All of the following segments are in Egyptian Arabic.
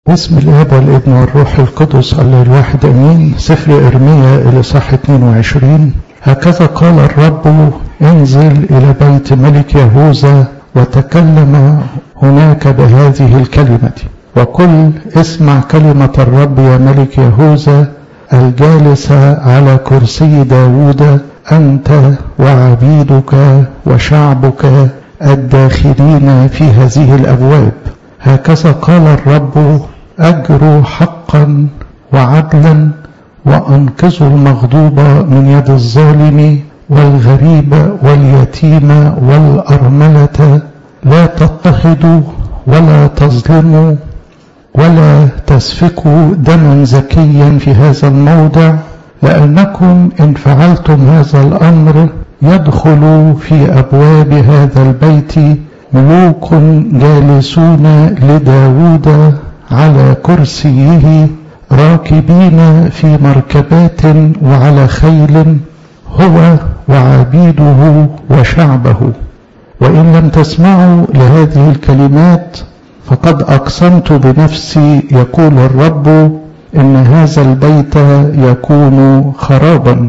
باسم الاب والابن والروح القدس الله الواحد امين سفر ارميا الاصحاح 22 هكذا قال الرب انزل الى بيت ملك يهوذا وتكلم هناك بهذه الكلمه وقل اسمع كلمه الرب يا ملك يهوذا الجالس على كرسي داوود انت وعبيدك وشعبك الداخلين في هذه الابواب هكذا قال الرب اجروا حقا وعدلا وانقذوا المغضوب من يد الظالم والغريب واليتيم والارمله لا تضطهدوا ولا تظلموا ولا تسفكوا دما زكيا في هذا الموضع لانكم ان فعلتم هذا الامر يدخل في ابواب هذا البيت ملوك جالسون لداود على كرسيه راكبين في مركبات وعلى خيل هو وعبيده وشعبه وان لم تسمعوا لهذه الكلمات فقد اقسمت بنفسي يقول الرب ان هذا البيت يكون خرابا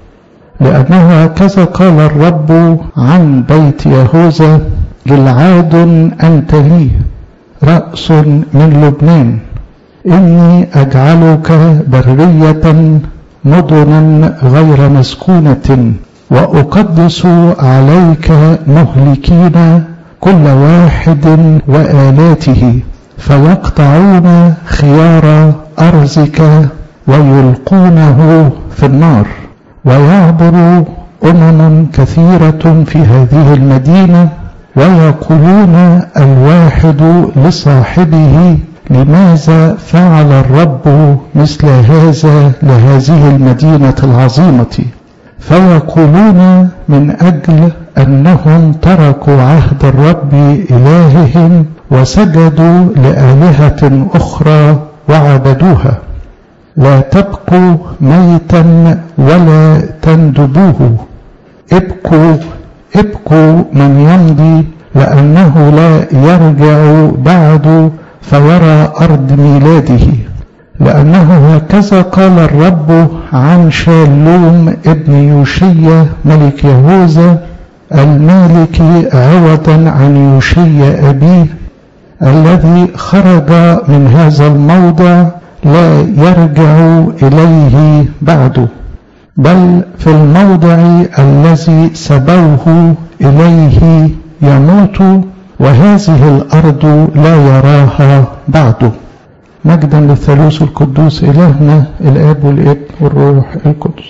لانه هكذا قال الرب عن بيت يهوذا جلعاد أنت لي رأس من لبنان إني أجعلك برية مدنا غير مسكونة وأقدس عليك مهلكين كل واحد وآلاته فيقطعون خيار أرزك ويلقونه في النار ويعبر أمم كثيرة في هذه المدينة ويقولون الواحد لصاحبه لماذا فعل الرب مثل هذا لهذه المدينة العظيمة فيقولون من أجل أنهم تركوا عهد الرب إلههم وسجدوا لآلهة أخرى وعبدوها لا تبقوا ميتا ولا تندبوه ابقوا ابقوا من يمضي لأنه لا يرجع بعد فيرى أرض ميلاده لأنه هكذا قال الرب عن شالوم ابن يوشية ملك يهوذا المالك عوضا عن يوشية أبيه الذي خرج من هذا الموضع لا يرجع إليه بعد بل في الموضع الذي سبوه إليه يموت وهذه الأرض لا يراها بعد مجدا للثالوث القدوس إلهنا الآب والابن والروح القدس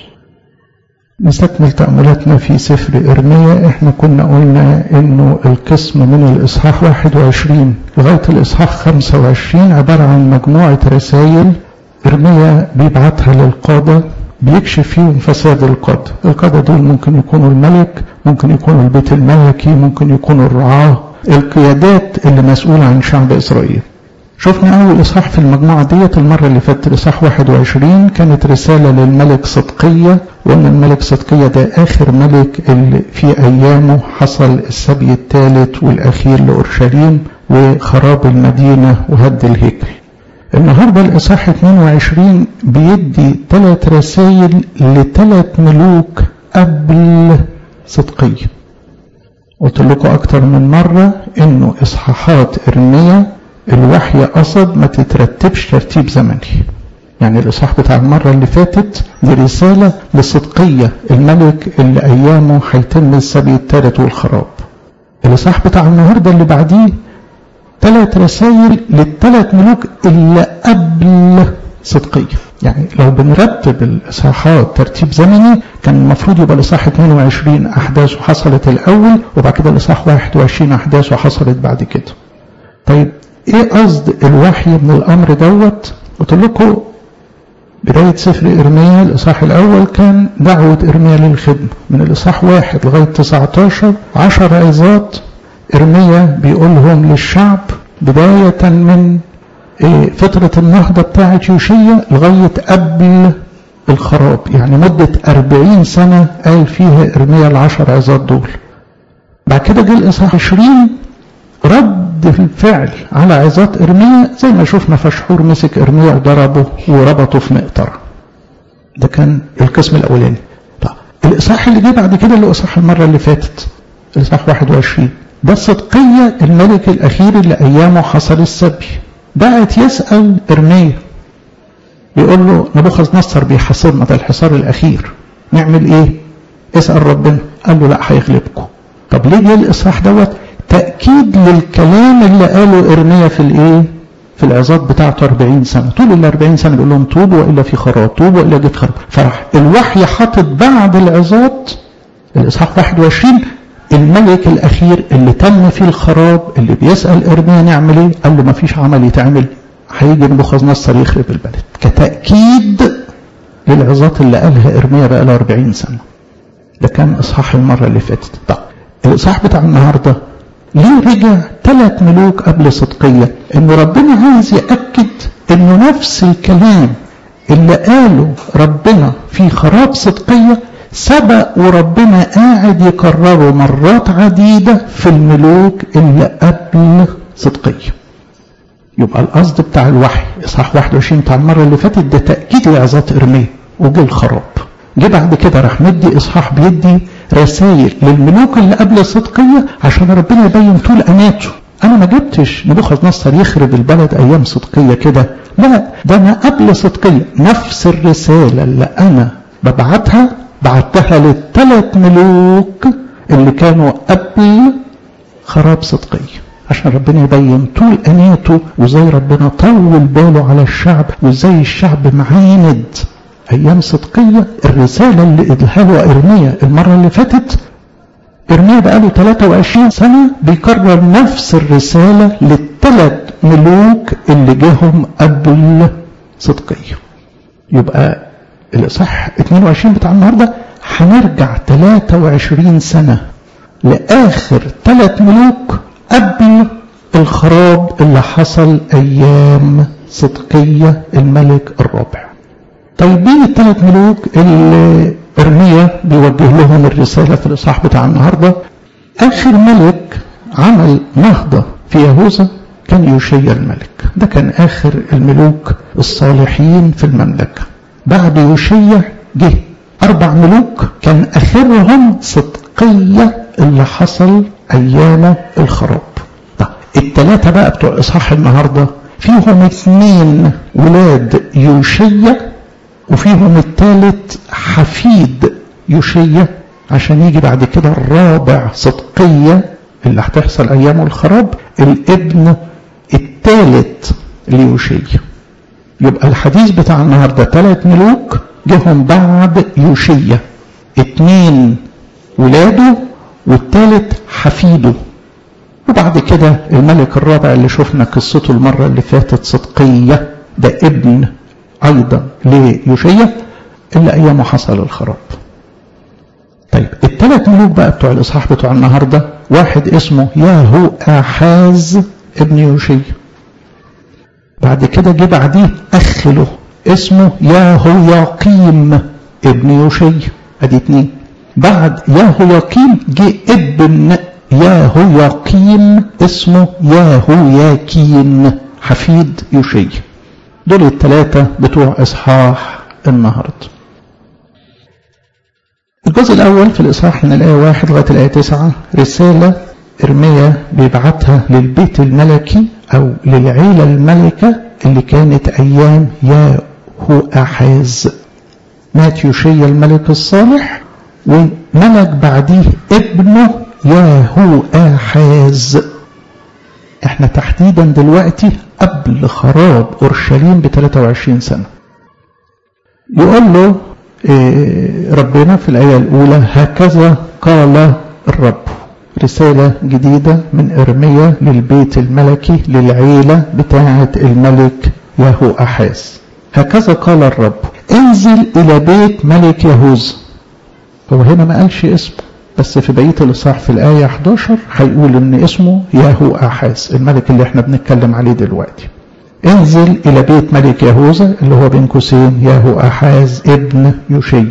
نستكمل تأملاتنا في سفر إرميا احنا كنا قلنا انه القسم من الإصحاح 21 لغاية الإصحاح 25 عبارة عن مجموعة رسائل إرميا بيبعتها للقادة بيكشف فيهم فساد القادة القادة دول ممكن يكونوا الملك ممكن يكونوا البيت الملكي ممكن يكونوا الرعاة القيادات اللي مسؤولة عن شعب إسرائيل شفنا أول إصحاح في المجموعة ديت المرة اللي فاتت إصحاح 21 كانت رسالة للملك صدقية وأن الملك صدقية ده آخر ملك اللي في أيامه حصل السبي الثالث والأخير لأورشليم وخراب المدينة وهد الهيكل النهارده الاصحاح 22 بيدي ثلاث رسائل لثلاث ملوك قبل صدقية قلت لكم اكتر من مرة انه اصحاحات ارميا الوحي قصد ما تترتبش ترتيب زمني يعني الاصحاح بتاع المرة اللي فاتت دي رسالة لصدقية الملك اللي ايامه هيتم السبي الثالث والخراب الاصحاح بتاع النهارده اللي بعديه ثلاث رسائل للثلاث ملوك اللي قبل صدقية يعني لو بنرتب الإصحاحات ترتيب زمني كان المفروض يبقى الإصحاح 22 أحداثه حصلت الأول وبعد كده الإصحاح 21 أحداثه حصلت بعد كده طيب إيه قصد الوحي من الأمر دوت قلت لكم بداية سفر إرميا الإصحاح الأول كان دعوة إرميا للخدمة من الإصحاح واحد لغاية 19 10 عظات إرميا بيقولهم للشعب بداية من فترة النهضة بتاعة يوشية لغاية قبل الخراب يعني مدة أربعين سنة قال فيها إرميا العشر عظات دول بعد كده جه الإصحاح عشرين رد رد الفعل على عظات إرميا زي ما شفنا فشحور مسك إرميا وضربه وربطه في مقطرة ده كان القسم الأولاني طيب الإصحاح اللي جه بعد كده اللي هو إصحاح المرة اللي فاتت الإصحاح 21 ده صدقية الملك الأخير اللي أيامه حصل السبي بعت يسأل إرميا بيقول له نبوخذ نصر بيحاصرنا ده الحصار الأخير نعمل إيه؟ اسأل ربنا قال له لا هيغلبكم طب ليه جه الإصحاح دوت تأكيد للكلام اللي قاله إرميا في الإيه؟ في العظات بتاعته 40 سنة طول ال 40 سنة بيقول لهم توبوا وإلا في خراب توبوا وإلا جت خراب فراح الوحي حاطط بعد العظات الإصحاح 21 الملك الأخير اللي تم فيه الخراب اللي بيسأل إرميا نعمل إيه؟ قال له ما فيش عمل يتعمل هيجي نبوخذ نصر يخرب البلد كتأكيد للعظات اللي قالها إرميا بقى له 40 سنة ده كان إصحاح المرة اللي فاتت طب الإصحاح بتاع النهاردة ليه رجع ثلاث ملوك قبل صدقية إن ربنا عايز يأكد إنه نفس الكلام اللي قاله ربنا في خراب صدقية سبق وربنا قاعد يكرره مرات عديدة في الملوك اللي قبل صدقية يبقى القصد بتاع الوحي اصحاح 21 بتاع المره اللي فاتت ده تاكيد لعظات ارميا وجه الخراب جه بعد كده راح مدي اصحاح بيدي رسائل للملوك اللي قبل الصدقيه عشان ربنا يبين طول اناته انا ما جبتش نبوخذ نصر يخرب البلد ايام صدقيه كده لا ده انا قبل صدقيه نفس الرساله اللي انا ببعتها بعتها للثلاث ملوك اللي كانوا قبل خراب صدقيه عشان ربنا يبين طول اناته وازاي ربنا طول باله على الشعب وازاي الشعب معاند ايام صدقيه الرساله اللي ادلها له ارميا المره اللي فاتت ارميا بقاله 23 سنه بيكرر نفس الرساله للثلاث ملوك اللي جاهم قبل صدقيه يبقى الاصح 22 بتاع النهارده هنرجع 23 سنه لاخر ثلاث ملوك قبل الخراب اللي حصل ايام صدقية الملك الرابع طيب مين الثلاث ملوك اللي ارميا بيوجه لهم الرسالة في الاصحاح بتاع النهاردة اخر ملك عمل نهضة في يهوذا كان يوشيا الملك ده كان اخر الملوك الصالحين في المملكة بعد يوشيا جه اربع ملوك كان اخرهم صدقية اللي حصل ايام الخراب طيب الثلاثه بقى بتوع اصحاح النهارده فيهم اثنين ولاد يوشيا وفيهم الثالث حفيد يوشيا عشان يجي بعد كده الرابع صدقية اللي هتحصل أيام الخراب الابن الثالث ليوشيا يبقى الحديث بتاع النهاردة ثلاث ملوك جهم بعد يوشيا اتنين ولاده والثالث حفيده وبعد كده الملك الرابع اللي شفنا قصته المرة اللي فاتت صدقية ده ابن أيضا ليوشيا اللي أيامه حصل الخراب طيب الثلاث ملوك بقى بتوع الإصحاح بتوع النهاردة واحد اسمه ياهو آحاز ابن يوشيا بعد كده جه بعديه أخ له اسمه ياهو يقيم ابن يوشيا ادي اتنين بعد ياهو يقيم جه ابن ياهو يقيم اسمه ياهو ياكين حفيد يوشيا دول الثلاثة بتوع إصحاح النهاردة الجزء الأول في الإصحاح من الآية واحد لغاية الآية تسعة رسالة إرميا بيبعتها للبيت الملكي أو للعيلة الملكة اللي كانت أيام ياهو أحاز مات يوشيا الملك الصالح وملك بعديه ابنه ياهو آحاز احنا تحديدا دلوقتي قبل خراب اورشليم ب 23 سنه يقول له إيه ربنا في الايه الاولى هكذا قال الرب رسالة جديدة من إرميا للبيت الملكي للعيلة بتاعة الملك ياهو أحاز هكذا قال الرب انزل إلى بيت ملك يهوذا هو هنا ما قالش اسمه بس في بقية الإصحاح في الآية 11 هيقول إن اسمه ياهو أحاز الملك اللي احنا بنتكلم عليه دلوقتي انزل إلى بيت ملك يهوذا اللي هو بين قوسين ياهو أحاز ابن يوشي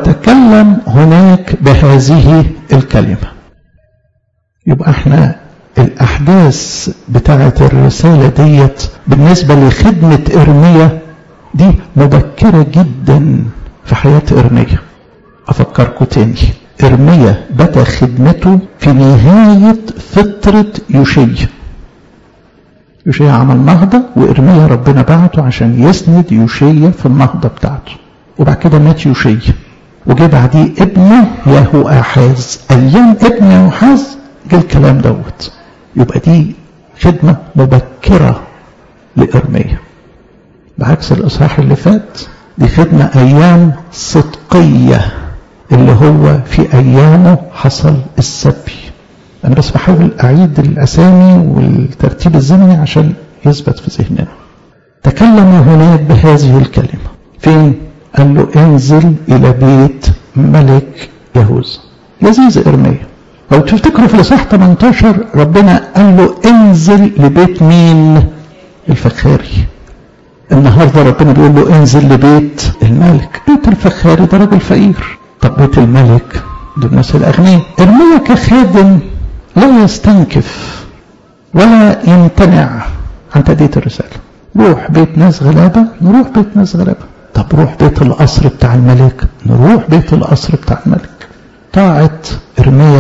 وتكلم هناك بهذه الكلمة يبقى احنا الأحداث بتاعة الرسالة ديت بالنسبة لخدمة إرميا دي مبكرة جدا في حياة إرميا أفكركم تاني إرميا بدأ خدمته في نهاية فترة يوشيا يوشيا عمل نهضة وإرميا ربنا بعته عشان يسند يوشيا في النهضة بتاعته وبعد كده مات يوشيا وجه بعديه ابنه يهو أحاز أيام ابن يهو أحاز جه الكلام دوت يبقى دي خدمة مبكرة لإرميا بعكس الإصحاح اللي فات دي خدمة أيام صدقية اللي هو في أيامه حصل السبي أنا بس بحاول أعيد الأسامي والترتيب الزمني عشان يثبت في ذهننا تكلم هناك بهذه الكلمة فين؟ قال له انزل إلى بيت ملك يهوذا لذيذ إرميا لو تفتكروا في الإصحاح 18 ربنا قال له انزل لبيت مين؟ الفخاري النهارده ربنا بيقول له انزل لبيت الملك بيت الفخاري ده راجل فقير طب بيت الملك دول الناس الاغنياء ارميا كخادم لا يستنكف ولا يمتنع عن تأدية الرسالة روح بيت ناس غلابة نروح بيت ناس غلابة طب روح بيت القصر بتاع الملك نروح بيت القصر بتاع الملك طاعة ارميا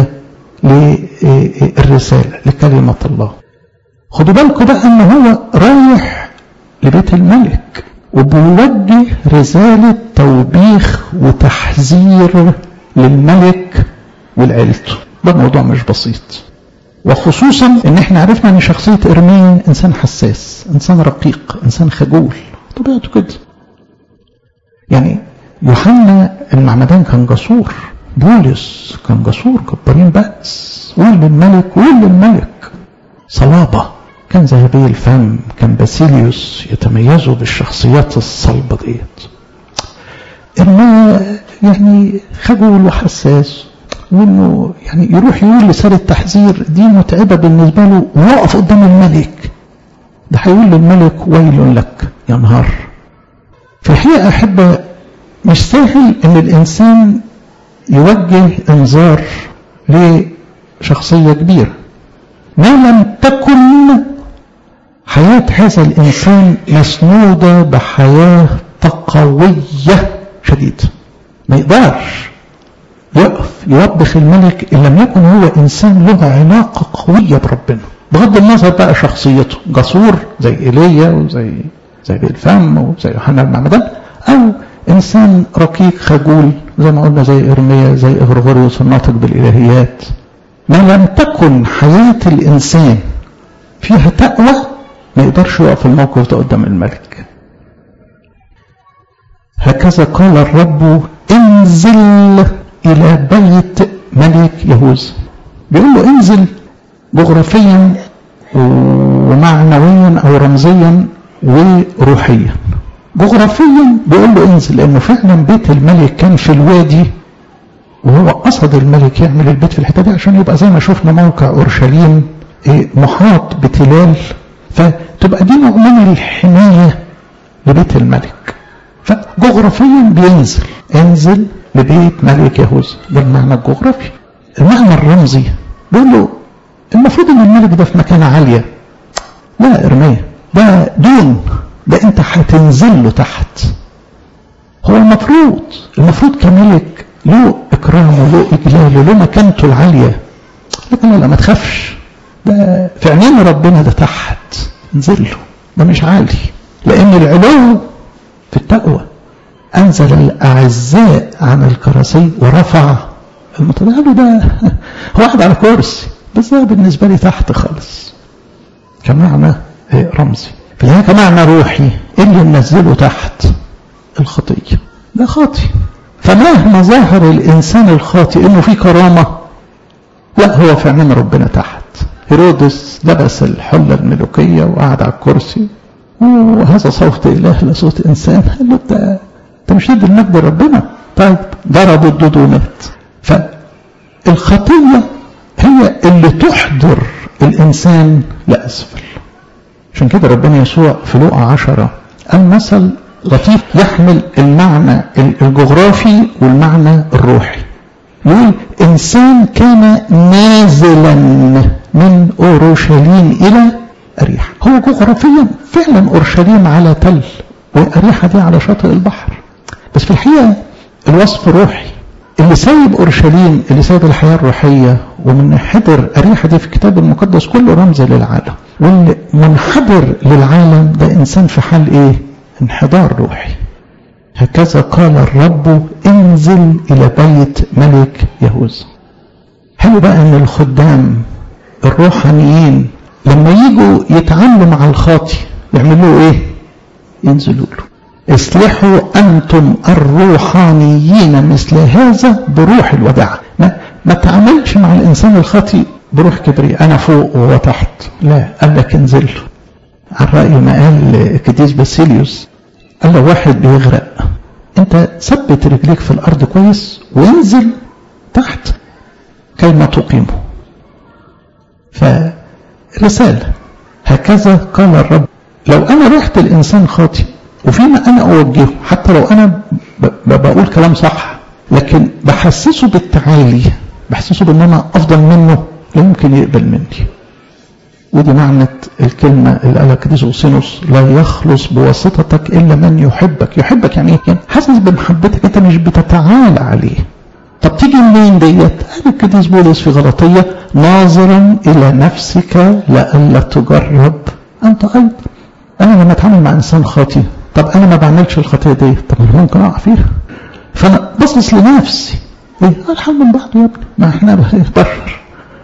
للرسالة لكلمة الله خدوا بالكم بقى ان هو رايح لبيت الملك وبيوجه رسالة توبيخ وتحذير للملك ولعيلته ده موضوع مش بسيط وخصوصا ان احنا عرفنا ان شخصية ارميا انسان حساس انسان رقيق انسان خجول طبيعته كده يعني يوحنا المعمدان كان جسور بولس كان جسور كبارين بأس قول للملك قول للملك صلابة كان ذهبي الفم كان باسيليوس يتميزوا بالشخصيات الصلبة ديت إرميا يعني خجول وحساس وانه يعني يروح يقول رسالة تحذير دي متعبة بالنسبة له ويقف قدام الملك ده هيقول للملك ويل لك يا نهار في الحقيقة أحب مش سهل إن الإنسان يوجه إنذار لشخصية كبيرة ما لم تكن حياة هذا الإنسان مسنودة بحياة تقوية شديدة ما يقدرش يقف يوبخ الملك إن لم يكن هو إنسان له علاقة قوية بربنا بغض النظر بقى شخصيته جسور زي إيليا وزي زي بالفم وزي يوحنا المعمدان أو إنسان رقيق خجول زي ما قلنا زي إرميا زي إغرغوريوس الناطق بالإلهيات ما لم تكن حياة الإنسان فيها تقوى ما يقدرش يقف الموقف ده قدام الملك هكذا قال الرب انزل إلى بيت ملك يهوذا بيقول له انزل جغرافيا ومعنويا أو رمزيا وروحيا جغرافيا بيقول له انزل لأنه فعلا بيت الملك كان في الوادي وهو قصد الملك يعمل البيت في الحته دي عشان يبقى زي ما شفنا موقع اورشليم محاط بتلال فتبقى دي نوع من الحمايه لبيت الملك فجغرافيا بينزل انزل لبيت ملك يهوذا ده المعنى الجغرافي المعنى الرمزي بيقول له المفروض ان الملك ده في مكانه عاليه لا ارميه ده دون ده انت هتنزل له تحت هو المفروض المفروض كملك له إكرامه له إجلاله له مكانته العالية لكن لا ما تخافش ده في عينين ربنا ده تحت انزل له ده مش عالي لأن العلو في التقوى أنزل الأعزاء عن الكراسي ورفع المتضع ده هو قاعد على كرسي بس ده بالنسبة لي تحت خالص كمعنى رمزي في الحقيقة كمعنى روحي اللي منزله تحت الخطية ده خاطي فمهما ظهر الإنسان الخاطئ إنه في كرامة لا هو في عين ربنا تحت هيرودس لبس الحلة الملوكية وقعد على الكرسي وهذا صوت إله لا صوت إنسان قال له أنت أنت مش ضد المجد ربنا طيب ضربوا الدود ومات فالخطية هي اللي تحضر الإنسان لأسفل عشان كده ربنا يسوع في لوقا عشرة قال مثل لطيف يحمل المعنى الجغرافي والمعنى الروحي يقول إنسان كان نازلا من أورشليم إلى أريحة هو جغرافيا فعلا أورشليم على تل وأريحة دي على شاطئ البحر بس في الحقيقة الوصف روحي اللي سايب أورشليم اللي سايب الحياة الروحية ومن حضر أريحة دي في الكتاب المقدس كله رمز للعالم واللي منحدر للعالم ده إنسان في حال إيه انحدار روحي هكذا قال الرب انزل إلى بيت ملك يهوذا حلو بقى ان الخدام الروحانيين لما يجوا يتعاملوا مع الخاطي يعملوا ايه ينزلوا له اصلحوا انتم الروحانيين مثل هذا بروح الوداع ما, ما تعاملش مع الانسان الخاطي بروح كبري انا فوق وهو تحت لا قال لك انزل له على رأي ما قال كديس باسيليوس قال له واحد بيغرق انت ثبت رجليك في الارض كويس وانزل تحت كيما تقيمه فرسالة هكذا قال الرب لو أنا رحت الإنسان خاطي وفيما أنا أوجهه حتى لو أنا بقول كلام صح لكن بحسسه بالتعالي بحسسه بأن أنا أفضل منه لا يمكن يقبل مني ودي معنى الكلمة اللي قالها كديس أوسينوس لا يخلص بواسطتك إلا من يحبك يحبك يعني إيه؟ يعني حاسس بمحبتك أنت مش بتتعالى عليه طب تيجي منين ديت؟ قال القديس بولس في غلطية ناظرا إلى نفسك لئلا تجرب أنت أيضا. أنا لما أتعامل مع إنسان خاطي طب أنا ما بعملش الخطية دي طب أنا ممكن أقع فيها. فأنا بصص لنفسي. إيه؟ الحل من بعض يا ابني ما إحنا بشر.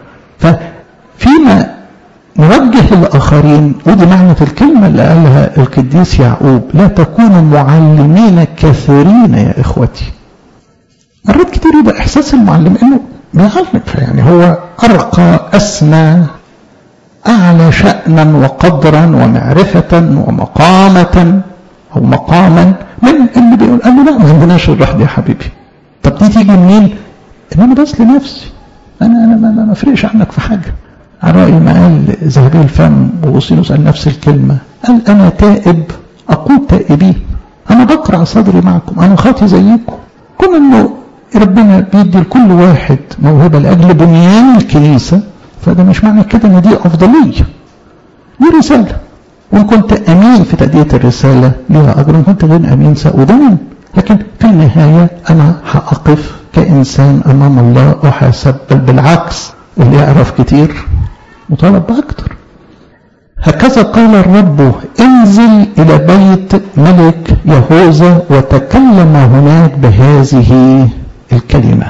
ففيما نوجه الآخرين ودي معنى الكلمة اللي قالها القديس يعقوب لا تكونوا معلمين كثيرين يا إخوتي مرات كتير يبقى احساس المعلم انه بيعلم يعني هو ارقى اسمى اعلى شانا وقدرا ومعرفه ومقامه او مقاما من اللي بيقول قال له لا ما عندناش الروح دي يا حبيبي طب دي تيجي منين؟ ان انا بس لنفسي انا انا ما افرقش عنك في حاجه على راي ما قال ذهبي الفم ووصينوس قال نفس الكلمه قال انا تائب اقود تائبين انا بقرع صدري معكم انا خاطي زيكم كون انه ربنا بيدي لكل واحد موهبة لأجل بنيان الكنيسة فده مش معنى كده ان دي أفضلية دي رسالة وإن كنت أمين في تأدية الرسالة ليها أجر وإن كنت غير أمين سأدان لكن في النهاية أنا هأقف كإنسان أمام الله أحاسب بل بالعكس اللي يعرف كتير مطالب بأكتر هكذا قال الرب انزل إلى بيت ملك يهوذا وتكلم هناك بهذه الكلمة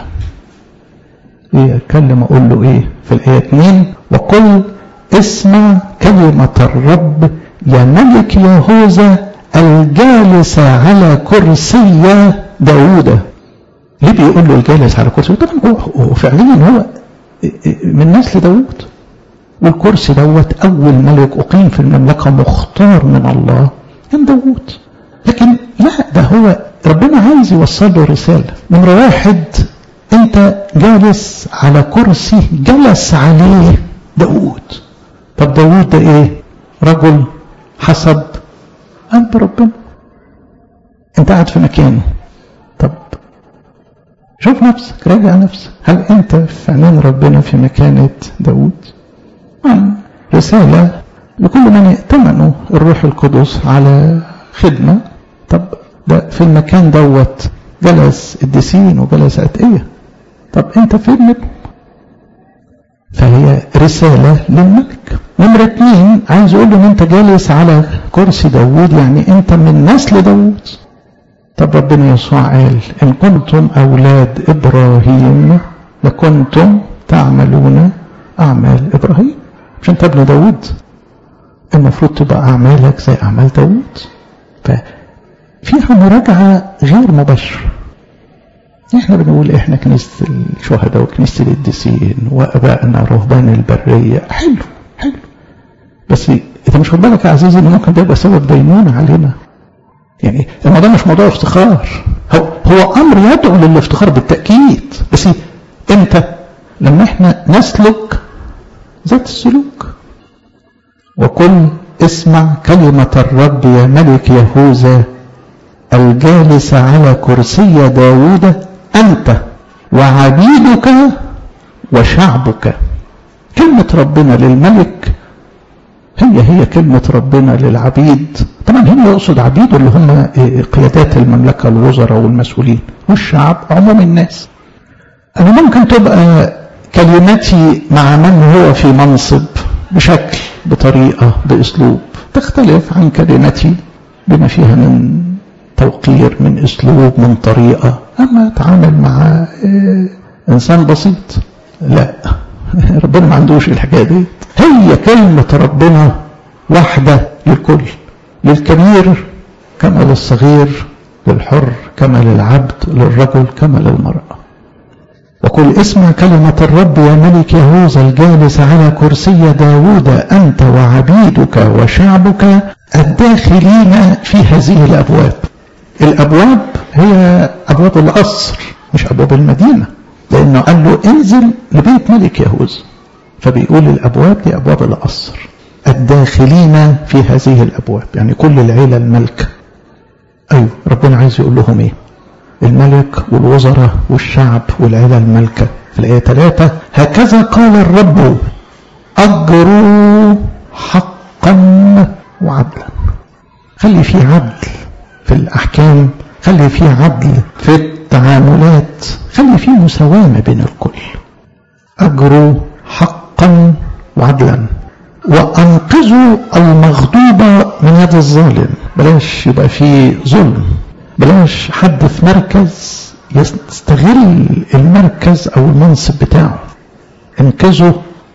ايه اتكلم اقول له ايه في الايه 2 وقل اسمع كلمة الرب يا ملك يهوذا الجالس على كرسي داوود ليه بيقول له الجالس على كرسي طبعا هو فعليا هو من نسل داوود والكرسي دوت اول ملك اقيم في المملكه مختار من الله كان داوود لكن لا ده هو ربنا عايز يوصل له رسالة نمرة واحد انت جالس على كرسي جلس عليه داود طب داود ده ايه رجل حسب قلب ربنا انت قاعد في مكانه طب شوف نفسك راجع نفسك هل انت في عينين ربنا في مكانة داود رسالة لكل من ائتمنوا الروح القدس على خدمة طب ده في المكان دوت جلس الدسين وجلس أتقية طب انت فين منهم فهي رسالة للملك نمرة اتنين عايز اقول له ان انت جالس على كرسي داوود يعني انت من نسل داوود طب ربنا يسوع قال ان كنتم اولاد ابراهيم لكنتم تعملون اعمال ابراهيم مش انت ابن داوود المفروض تبقى اعمالك زي اعمال داوود ففيها مراجعة غير مباشرة احنا بنقول احنا كنيسة الشهداء وكنيسة القديسين وابائنا رهبان البرية حلو حلو بس انت مش واخد بالك يا عزيزي ان ممكن ده يبقى سبب دينونة علينا يعني الموضوع مش موضوع افتخار هو هو امر يدعو للافتخار بالتاكيد بس امتى لما احنا نسلك ذات السلوك وقل اسمع كلمة الرب يا ملك يهوذا الجالس على كرسي داود أنت وعبيدك وشعبك كلمة ربنا للملك هي هي كلمة ربنا للعبيد طبعا هنا يقصد عبيد اللي هم قيادات المملكة الوزراء والمسؤولين والشعب عموم الناس أنا ممكن تبقى كلمتي مع من هو في منصب بشكل بطريقة بأسلوب تختلف عن كلمتي بما فيها من توقير من أسلوب من طريقة أما أتعامل مع إنسان بسيط لا ربنا ما عندوش الحكاية دي هي كلمة ربنا واحدة للكل للكبير كما للصغير للحر كما للعبد للرجل كما للمرأة وقل اسمع كلمة الرب يا ملك يهوذا الجالس على كرسي داود أنت وعبيدك وشعبك الداخلين في هذه الأبواب الأبواب هي أبواب القصر مش أبواب المدينة لأنه قال له انزل لبيت ملك يهوذا فبيقول الأبواب دي أبواب القصر الداخلين في هذه الأبواب يعني كل العيلة الملكة أيوة ربنا عايز يقول لهم إيه الملك والوزراء والشعب والعيلة الملكة في الآية 3 هكذا قال الرب أجروا حقا وعدلا خلي في عدل في الأحكام خلي في عدل في التعاملات خلي في مساواة ما بين الكل أجروا حقا وعدلا وأنقذوا المغضوب من يد الظالم بلاش يبقى في ظلم بلاش حد في مركز يستغل المركز أو المنصب بتاعه انقذوا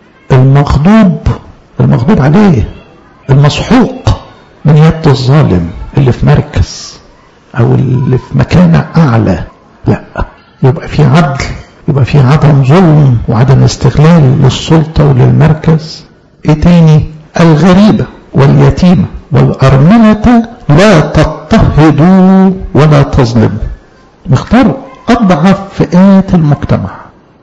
المغضوب المغضوب عليه المسحوق من يد الظالم اللي في مركز أو اللي في مكانة أعلى لا يبقى في عدل يبقى في عدم ظلم وعدم استغلال للسلطة وللمركز ايه تاني الغريبة واليتيمة والأرملة لا تضطهدوا ولا تظلموا نختار أضعف فئات المجتمع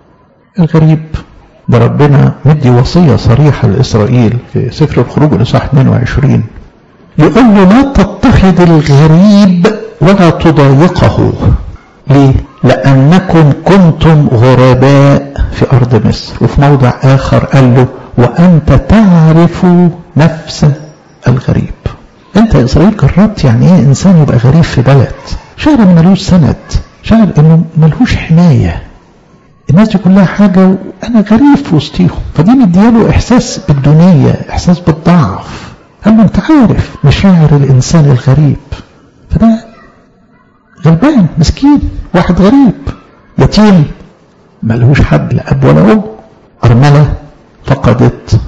الغريب ده ربنا مدي وصية صريحة لإسرائيل في سفر الخروج الإصحاح 22 يقول له لا تضطهد الغريب ولا تضايقه ليه؟ لأنكم كنتم غرباء في أرض مصر وفي موضع آخر قال له وأنت تعرف نفس الغريب أنت يا إسرائيل جربت يعني إيه إنسان يبقى غريب في بلد شعر ملوش سند شعر إنه ملهوش حماية الناس دي كلها حاجة وأنا غريب في وسطيهم فدي مدياله إحساس بالدونية إحساس بالضعف قال له أنت عارف مشاعر الإنسان الغريب فده غلبان مسكين واحد غريب يتيم ملهوش حد لا أب ولا أم أرملة فقدت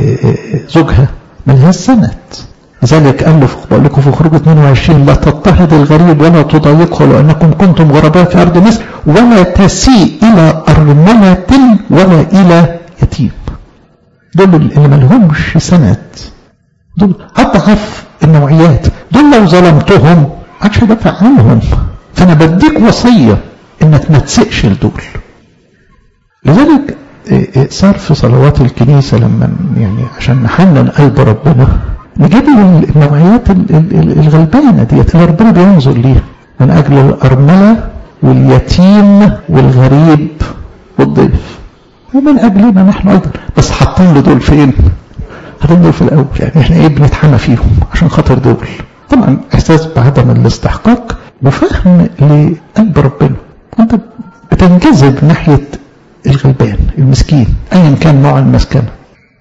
زوجها ملهاش سند لذلك قال له بقول لكم في خروج 22 لا تضطهد الغريب ولا تضايقه لأنكم كنتم غرباء في أرض مصر ولا تسيء إلى أرملة ولا إلى يتيم دول اللي ملهمش سند دول أضعف النوعيات دول لو ظلمتهم عادش هدافع عنهم فأنا بديك وصية إنك ما تسئش لدول لذلك صار في صلوات الكنيسة لما يعني عشان نحنن قلب ربنا نجيب النوعيات الغلبانة ديت اللي ربنا بينظر ليها من أجل الأرملة واليتيم والغريب والضيف ومن أجلنا نحن أيضا بس حاطين له دول فين؟ حاطين دول في الأول يعني احنا ايه بنتحمى فيهم عشان خاطر دول طبعا إحساس بعدم الاستحقاق وفهم لقلب ربنا أنت بتنجذب ناحية الغلبان المسكين ايا كان نوع المسكنه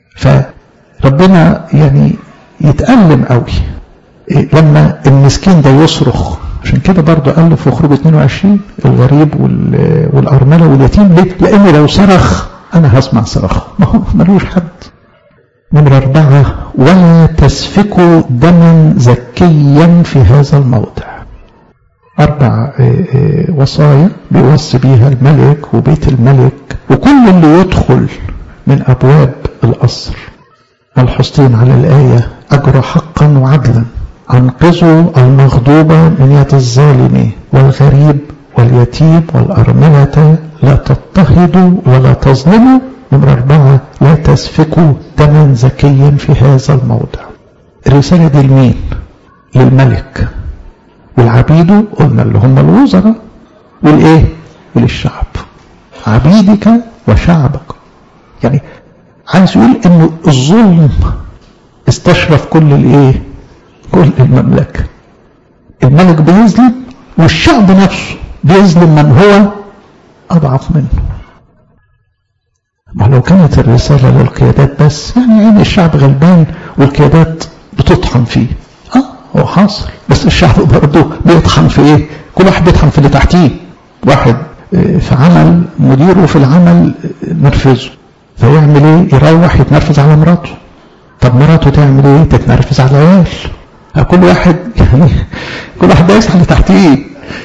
فربنا يعني يتألم قوي إيه لما المسكين ده يصرخ عشان كده برضه قال له في خروج 22 الغريب والأرملة واليتيم ليه؟ لأن لو صرخ أنا هسمع صراخه ما هو ملوش حد نمرة أربعة ولا تسفكوا دما زكيا في هذا الموضع أربع وصايا بيوصي بيها الملك وبيت الملك وكل اللي يدخل من أبواب القصر ملحوظتين على الآية أجر حقا وعدلا أنقذوا المغضوبة من يد الظالم والغريب واليتيم والأرملة لا تضطهدوا ولا تظلموا نمرة أربعة لا تسفكوا دما زكيا في هذا الموضع الرسالة دي لمين؟ للملك والعبيد قلنا اللي هم الوزراء والايه وللشعب عبيدك وشعبك يعني عايز يقول انه الظلم استشرف كل الايه كل المملكة الملك بيظلم والشعب نفسه بيظلم من هو اضعف منه ما لو كانت الرسالة للقيادات بس يعني عين الشعب غلبان والقيادات بتطحن فيه اه هو حاصل بس الشعب برضه بيطحن في ايه كل واحد بيطحن في اللي تحتيه واحد في عمل مديره في العمل نرفزه فيعمل ايه يروح يتنرفز على مراته طب مراته تعمل ايه تتنرفز على العيال كل واحد يعني كل واحد دايس على اللي تحتيه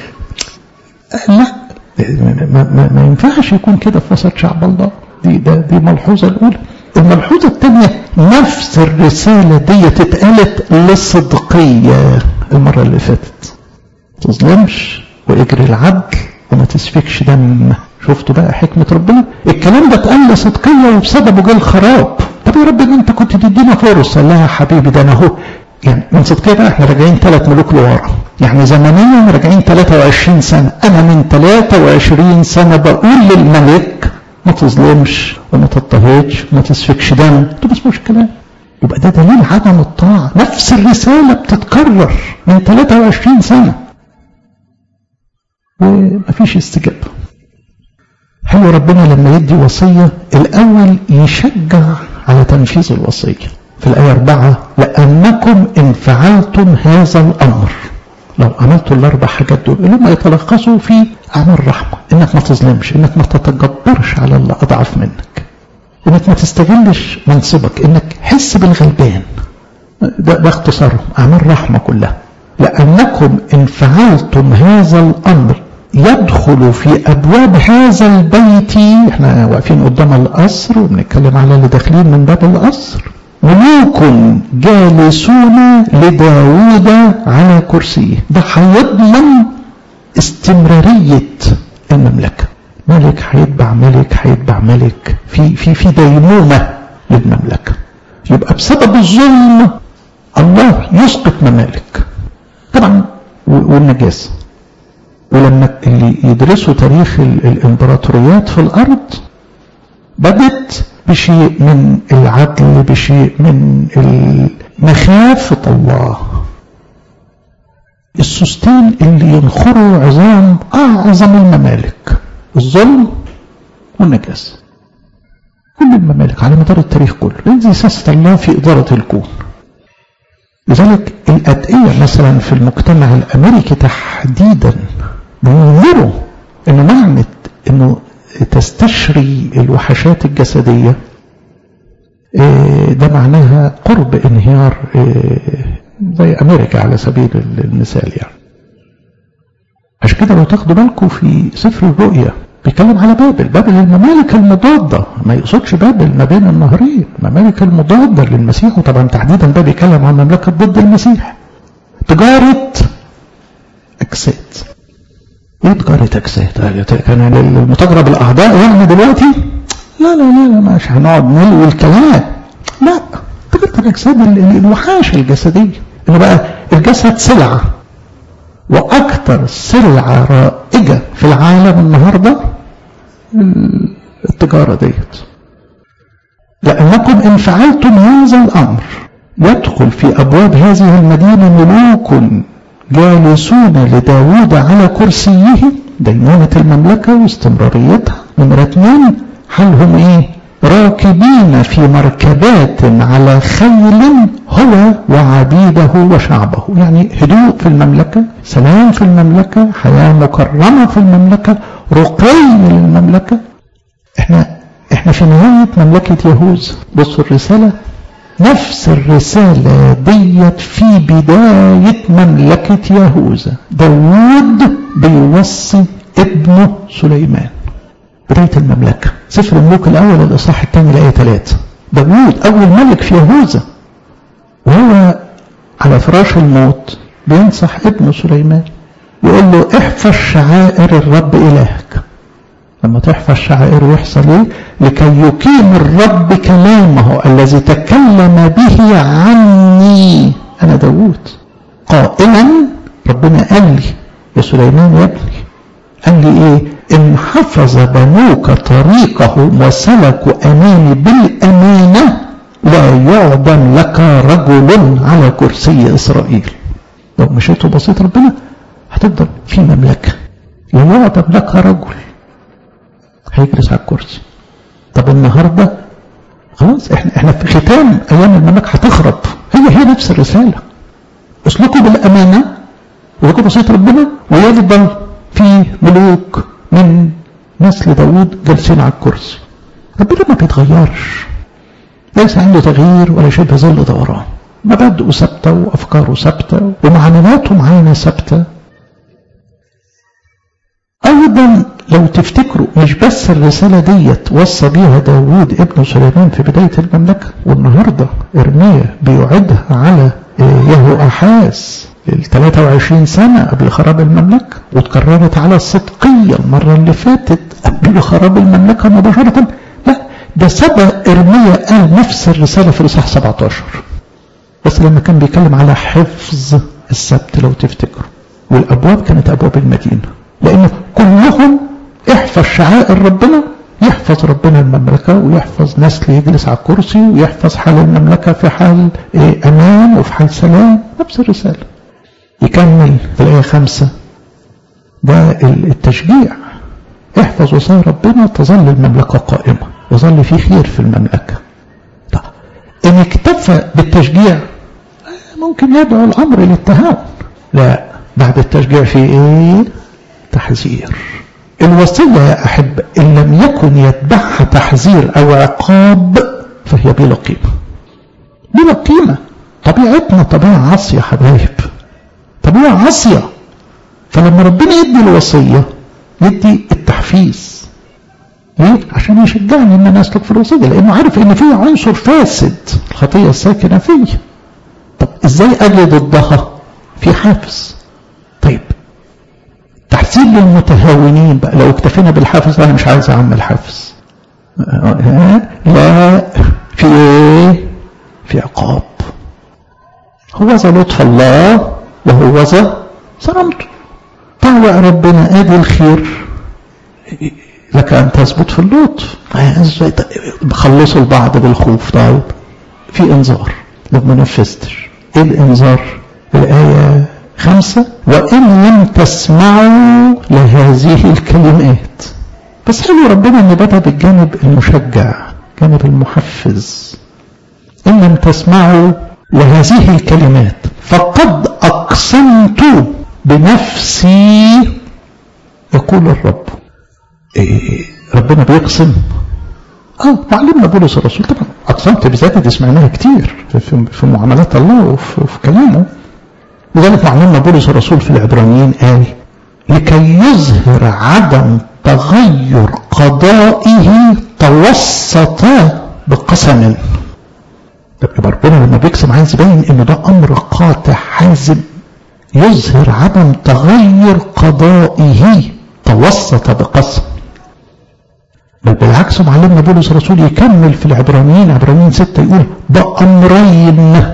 لا ما, ما, ما ينفعش يكون كده في وسط شعب الله دي ده دي ملحوظه الاولى الملحوظه الثانيه نفس الرساله دي اتقالت للصدقيه المره اللي فاتت تظلمش واجري العدل وما تسفكش دم شفتوا بقى حكمة ربنا الكلام ده اتقال لصدقية وبسببه جه الخراب طب يا رب انت كنت تدينا فرصة لا يا حبيبي ده انا اهو يعني من صدقية بقى احنا راجعين ثلاث ملوك لورا يعني زمنيا راجعين 23 سنة انا من 23 سنة بقول للملك ما تظلمش وما تضطهدش وما تسفكش دم انتوا ما تسمعوش الكلام يبقى ده دليل عدم الطاعة نفس الرسالة بتتكرر من 23 سنة ومفيش استجابة حلو ربنا لما يدي وصية الأول يشجع على تنفيذ الوصية في الآية أربعة لأنكم إن فعلتم هذا الأمر لو عملتوا الأربع حاجات دول اللي هم يتلخصوا في أعمال رحمة إنك ما تظلمش إنك ما تتجبرش على اللي أضعف منك إنك ما تستغلش منصبك إنك حس بالغلبان ده, ده اختصارهم أعمال رحمة كلها لأنكم إن فعلتم هذا الأمر يدخل في أبواب هذا البيت احنا واقفين قدام القصر وبنتكلم على اللي داخلين من باب القصر ملوك جالسون لداود على كرسيه ده هيضمن استمرارية المملكة ملك هيتبع ملك هيتبع ملك في في في ديمومة للمملكة يبقى بسبب الظلم الله يسقط ممالك طبعا والنجاسة ولما اللي يدرسوا تاريخ الامبراطوريات في الارض بدت بشيء من العدل بشيء من مخافة الله السستين اللي ينخروا عظام أعظم الممالك الظلم والنجاسة كل الممالك على مدار التاريخ كله لأن سياسة الله في إدارة الكون لذلك الأدئية مثلا في المجتمع الأمريكي تحديدا بينظروا انه معنى انه تستشري الوحشات الجسدية ده معناها قرب انهيار زي امريكا على سبيل المثال يعني عشان كده لو تاخدوا بالكم في سفر الرؤيا بيتكلم على بابل بابل الممالك المضادة ما يقصدش بابل ما بين النهرين الممالك المضادة للمسيح وطبعا تحديدا ده بيتكلم عن مملكة ضد المسيح تجارة أجساد ايه تجارة أجساد كان المتاجرة بالأعضاء يعني دلوقتي لا لا لا مش هنقعد نلوي الكلام لا تجارة الأجساد الوحاشة الجسدية إنه بقى الجسد سلعة وأكثر سلعة رائجة في العالم النهاردة التجارة ديت لأنكم إن فعلتم هذا الأمر يدخل في أبواب هذه المدينة ملوك جالسون لداود على كرسيه دينونة المملكة واستمراريتها نمرة اثنين حالهم ايه راكبين في مركبات على خيل هو وعبيده وشعبه يعني هدوء في المملكة سلام في المملكة حياة مكرمة في المملكة رقي للمملكة احنا احنا في نهاية مملكة يهوذا بصوا الرسالة نفس الرسالة ديت في بداية مملكة يهوذا داود بيوصي ابنه سليمان بداية المملكة سفر الملوك الأول الإصحاح الثاني الآية ثلاثة داود أول ملك في يهوذا وهو على فراش الموت بينصح ابنه سليمان يقول له احفظ شعائر الرب إلهك لما تحفظ شعائره يحصل ايه لكي يقيم الرب كلامه الذي تكلم به عني انا داوود قائلا ربنا قال لي يا سليمان يا ابني قال لي ايه إن حفظ بنوك طريقهم وسلكوا أمامي بالأمانة لا يعدم لك رجل على كرسي إسرائيل لو مشيت وبسيط ربنا هتفضل في مملكة لا يعدم لك رجل هيجلس على الكرسي طب النهاردة خلاص احنا احنا في ختام ايام المملكة هتخرب هي هي نفس الرسالة اسلكوا بالامانة ولكم بسيط ربنا ويفضل في ملوك من نسل داوود جالسين على الكرسي ربنا ما بيتغيرش ليس عنده تغيير ولا شبه ظل دوران مبادئه ثابته وافكاره ثابته ومعاملاته معانا ثابته ايضا لو تفتكروا مش بس الرساله ديت وصى بيها داوود ابن سليمان في بدايه المملكه والنهارده ارميا بيعدها على يهو احاز ال 23 سنه قبل خراب المملكه واتكررت على الصدقيه المره اللي فاتت قبل خراب المملكه مباشره لا ده سبق ارميا قال نفس الرساله في الاصحاح 17 بس لما كان بيتكلم على حفظ السبت لو تفتكروا والابواب كانت ابواب المدينه لان كلهم احفظ شعائر ربنا يحفظ ربنا المملكة ويحفظ نسل يجلس على الكرسي ويحفظ حال المملكة في حال أمان وفي حال سلام نفس الرسالة يكمل في الآية خمسة ده التشجيع احفظ وصايا ربنا تظل المملكة قائمة يظل في خير في المملكة طب إن اكتفى بالتشجيع ممكن يدعو الأمر للتهاون لا بعد التشجيع في إيه تحذير الوصية يا أحب إن لم يكن يتبعها تحذير أو عقاب فهي بلا قيمة بلا قيمة طبيعتنا طبيعة عاصية حبايب طبيعة عاصية فلما ربنا يدي الوصية يدي التحفيز ليه؟ عشان يشجعني ان انا اسلك في الوصيه لانه عارف ان في عنصر فاسد الخطيه الساكنه فيا طب ازاي اجي ضدها في حافز طيب تحسين للمتهاونين بقى لو اكتفينا بالحافز انا مش عايز اعمل حافز لا في ايه في عقاب هو ذا لطف الله وهو ذا صرمته طاوع ربنا ادي الخير لك ان تثبت في اللطف خلصوا البعض بالخوف طيب في انذار لو ما نفذتش ايه الانذار الايه خمسة وإن لم تسمعوا لهذه الكلمات بس حلو ربنا أن بدأ بالجانب المشجع جانب المحفز إن لم تسمعوا لهذه الكلمات فقد أقسمت بنفسي يقول الرب إيه ربنا بيقسم اه معلمنا بولس الرسول طبعا اقسمت بذاتي دي سمعناها كتير في, في معاملات الله وفي, وفي كلامه لذلك معلمنا بولس الرسول في العبرانيين قال لكي يظهر عدم تغير قضائه توسط بقسم يبقى ربنا لما بيقسم عايز يبين انه ده امر قاطع حازم يظهر عدم تغير قضائه توسط بقسم بل بالعكس معلمنا بولس الرسول يكمل في العبرانيين عبرانيين ستة يقول بأمرين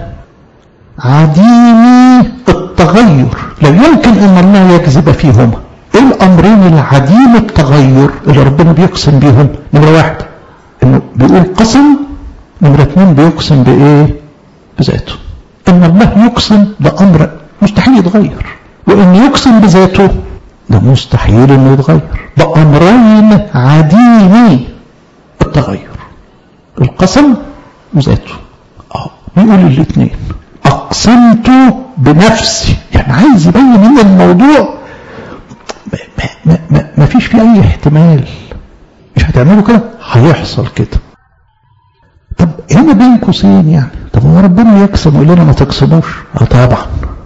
عديمي التغير لا يمكن ان الله يكذب فيهما ايه الامرين العديم التغير اللي ربنا بيقسم بيهم نمرة واحد انه بيقول قسم نمرة اتنين بيقسم بايه بذاته ان الله يقسم بامر مستحيل يتغير وان يقسم بذاته ده مستحيل انه يتغير بامرين عديمي التغير القسم وذاته اه بيقول الاثنين اقسمت بنفسي يعني عايز يبين ان الموضوع ما, ما, ما, ما فيش فيه اي احتمال مش هتعملوا كده هيحصل كده طب هنا بين قوسين يعني طب هو ربنا يقسم ويقول لنا ما تقسموش اه طبعا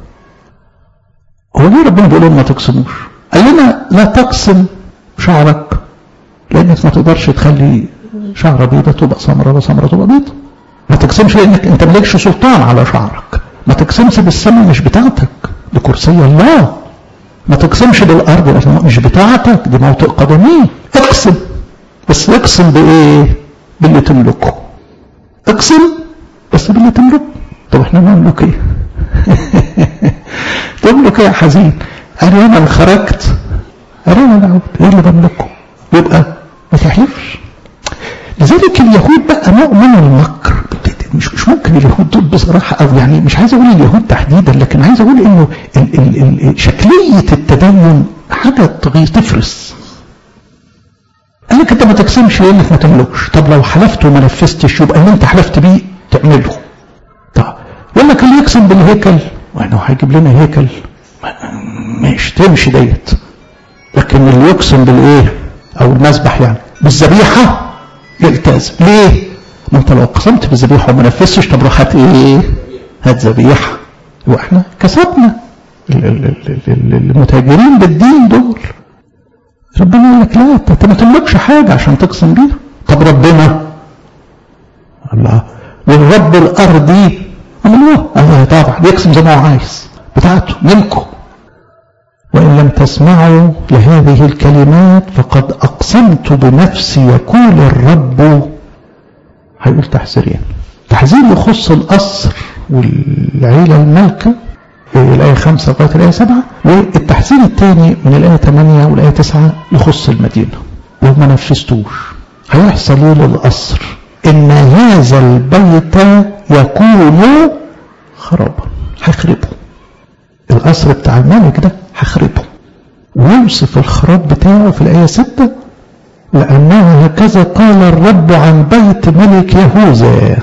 هو ليه ربنا بيقول لنا ما تقسموش قال لنا لا تقسم شعرك لانك ما تقدرش تخلي شعره بيضه تبقى سمراء وسمراء تبقى بيضه ما تقسمش لانك انت مالكش سلطان على شعرك ما تقسمش بالسماء مش بتاعتك دي كرسي الله ما تقسمش بالارض مش بتاعتك دي موطئ قدمين اقسم بس اقسم بايه باللي تملكه اقسم بس باللي تملكه طب احنا نملك ايه تملك ايه يا حزين قال انا خرجت أرانا العود إيه اللي بملكه يبقى ما تحلفش لذلك اليهود بقى نوع من المكر مش مش ممكن اليهود دول بصراحة أو يعني مش عايز أقول اليهود تحديدا لكن عايز أقول إنه ال ال ال شكلية التدين حاجة تغير تفرس قال لك أنت ما تقسمش لأنك ما تملكش طب لو حلفت وما نفذتش يبقى اللي أنت حلفت بيه تعمله طب يقول لك اللي يقسم بالهيكل وأنه هيجيب لنا هيكل ماشي تمشي ديت لكن اللي يقسم بالإيه أو المذبح يعني بالذبيحة يلتزم ليه؟ ما انت لو قسمت بالذبيحه وما نفذتش طب روح هات ايه؟ هات ذبيحه واحنا كسبنا المتاجرين بالدين دول ربنا يقول لك لا انت ما تملكش حاجه عشان تقسم بيها طب ربنا الله والرب الارضي الله الله طبعا يقسم زي ما هو عايز بتاعته ملكه وإن لم تسمعوا لهذه الكلمات فقد أقسمت بنفسي يقول الرب هيقول تحذيرين تحذير يخص القصر والعيلة المالكة الآية 5 لغاية الآية 7 والتحذير الثاني من الآية 8 والآية 9 يخص المدينة لو ما نفذتوش هيحصل ايه للقصر إن هذا البيت يكون خرابا هيخربه القصر بتاع الملك ده هخربه ويوصف الخراب بتاعه في الآية 6 لأنه هكذا قال الرب عن بيت ملك يهوذا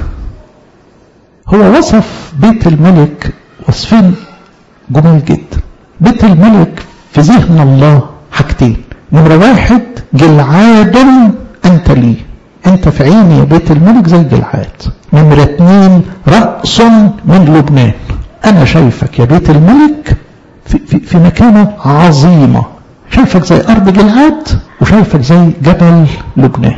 هو وصف بيت الملك وصفين جمال جدا بيت الملك في ذهن الله حاجتين نمرة واحد جلعاد أنت لي أنت في عيني يا بيت الملك زي جلعاد نمرة اتنين رأس من لبنان أنا شايفك يا بيت الملك في, في, في مكانة عظيمة شايفك زي أرض جلعاد وشايفك زي جبل لبنان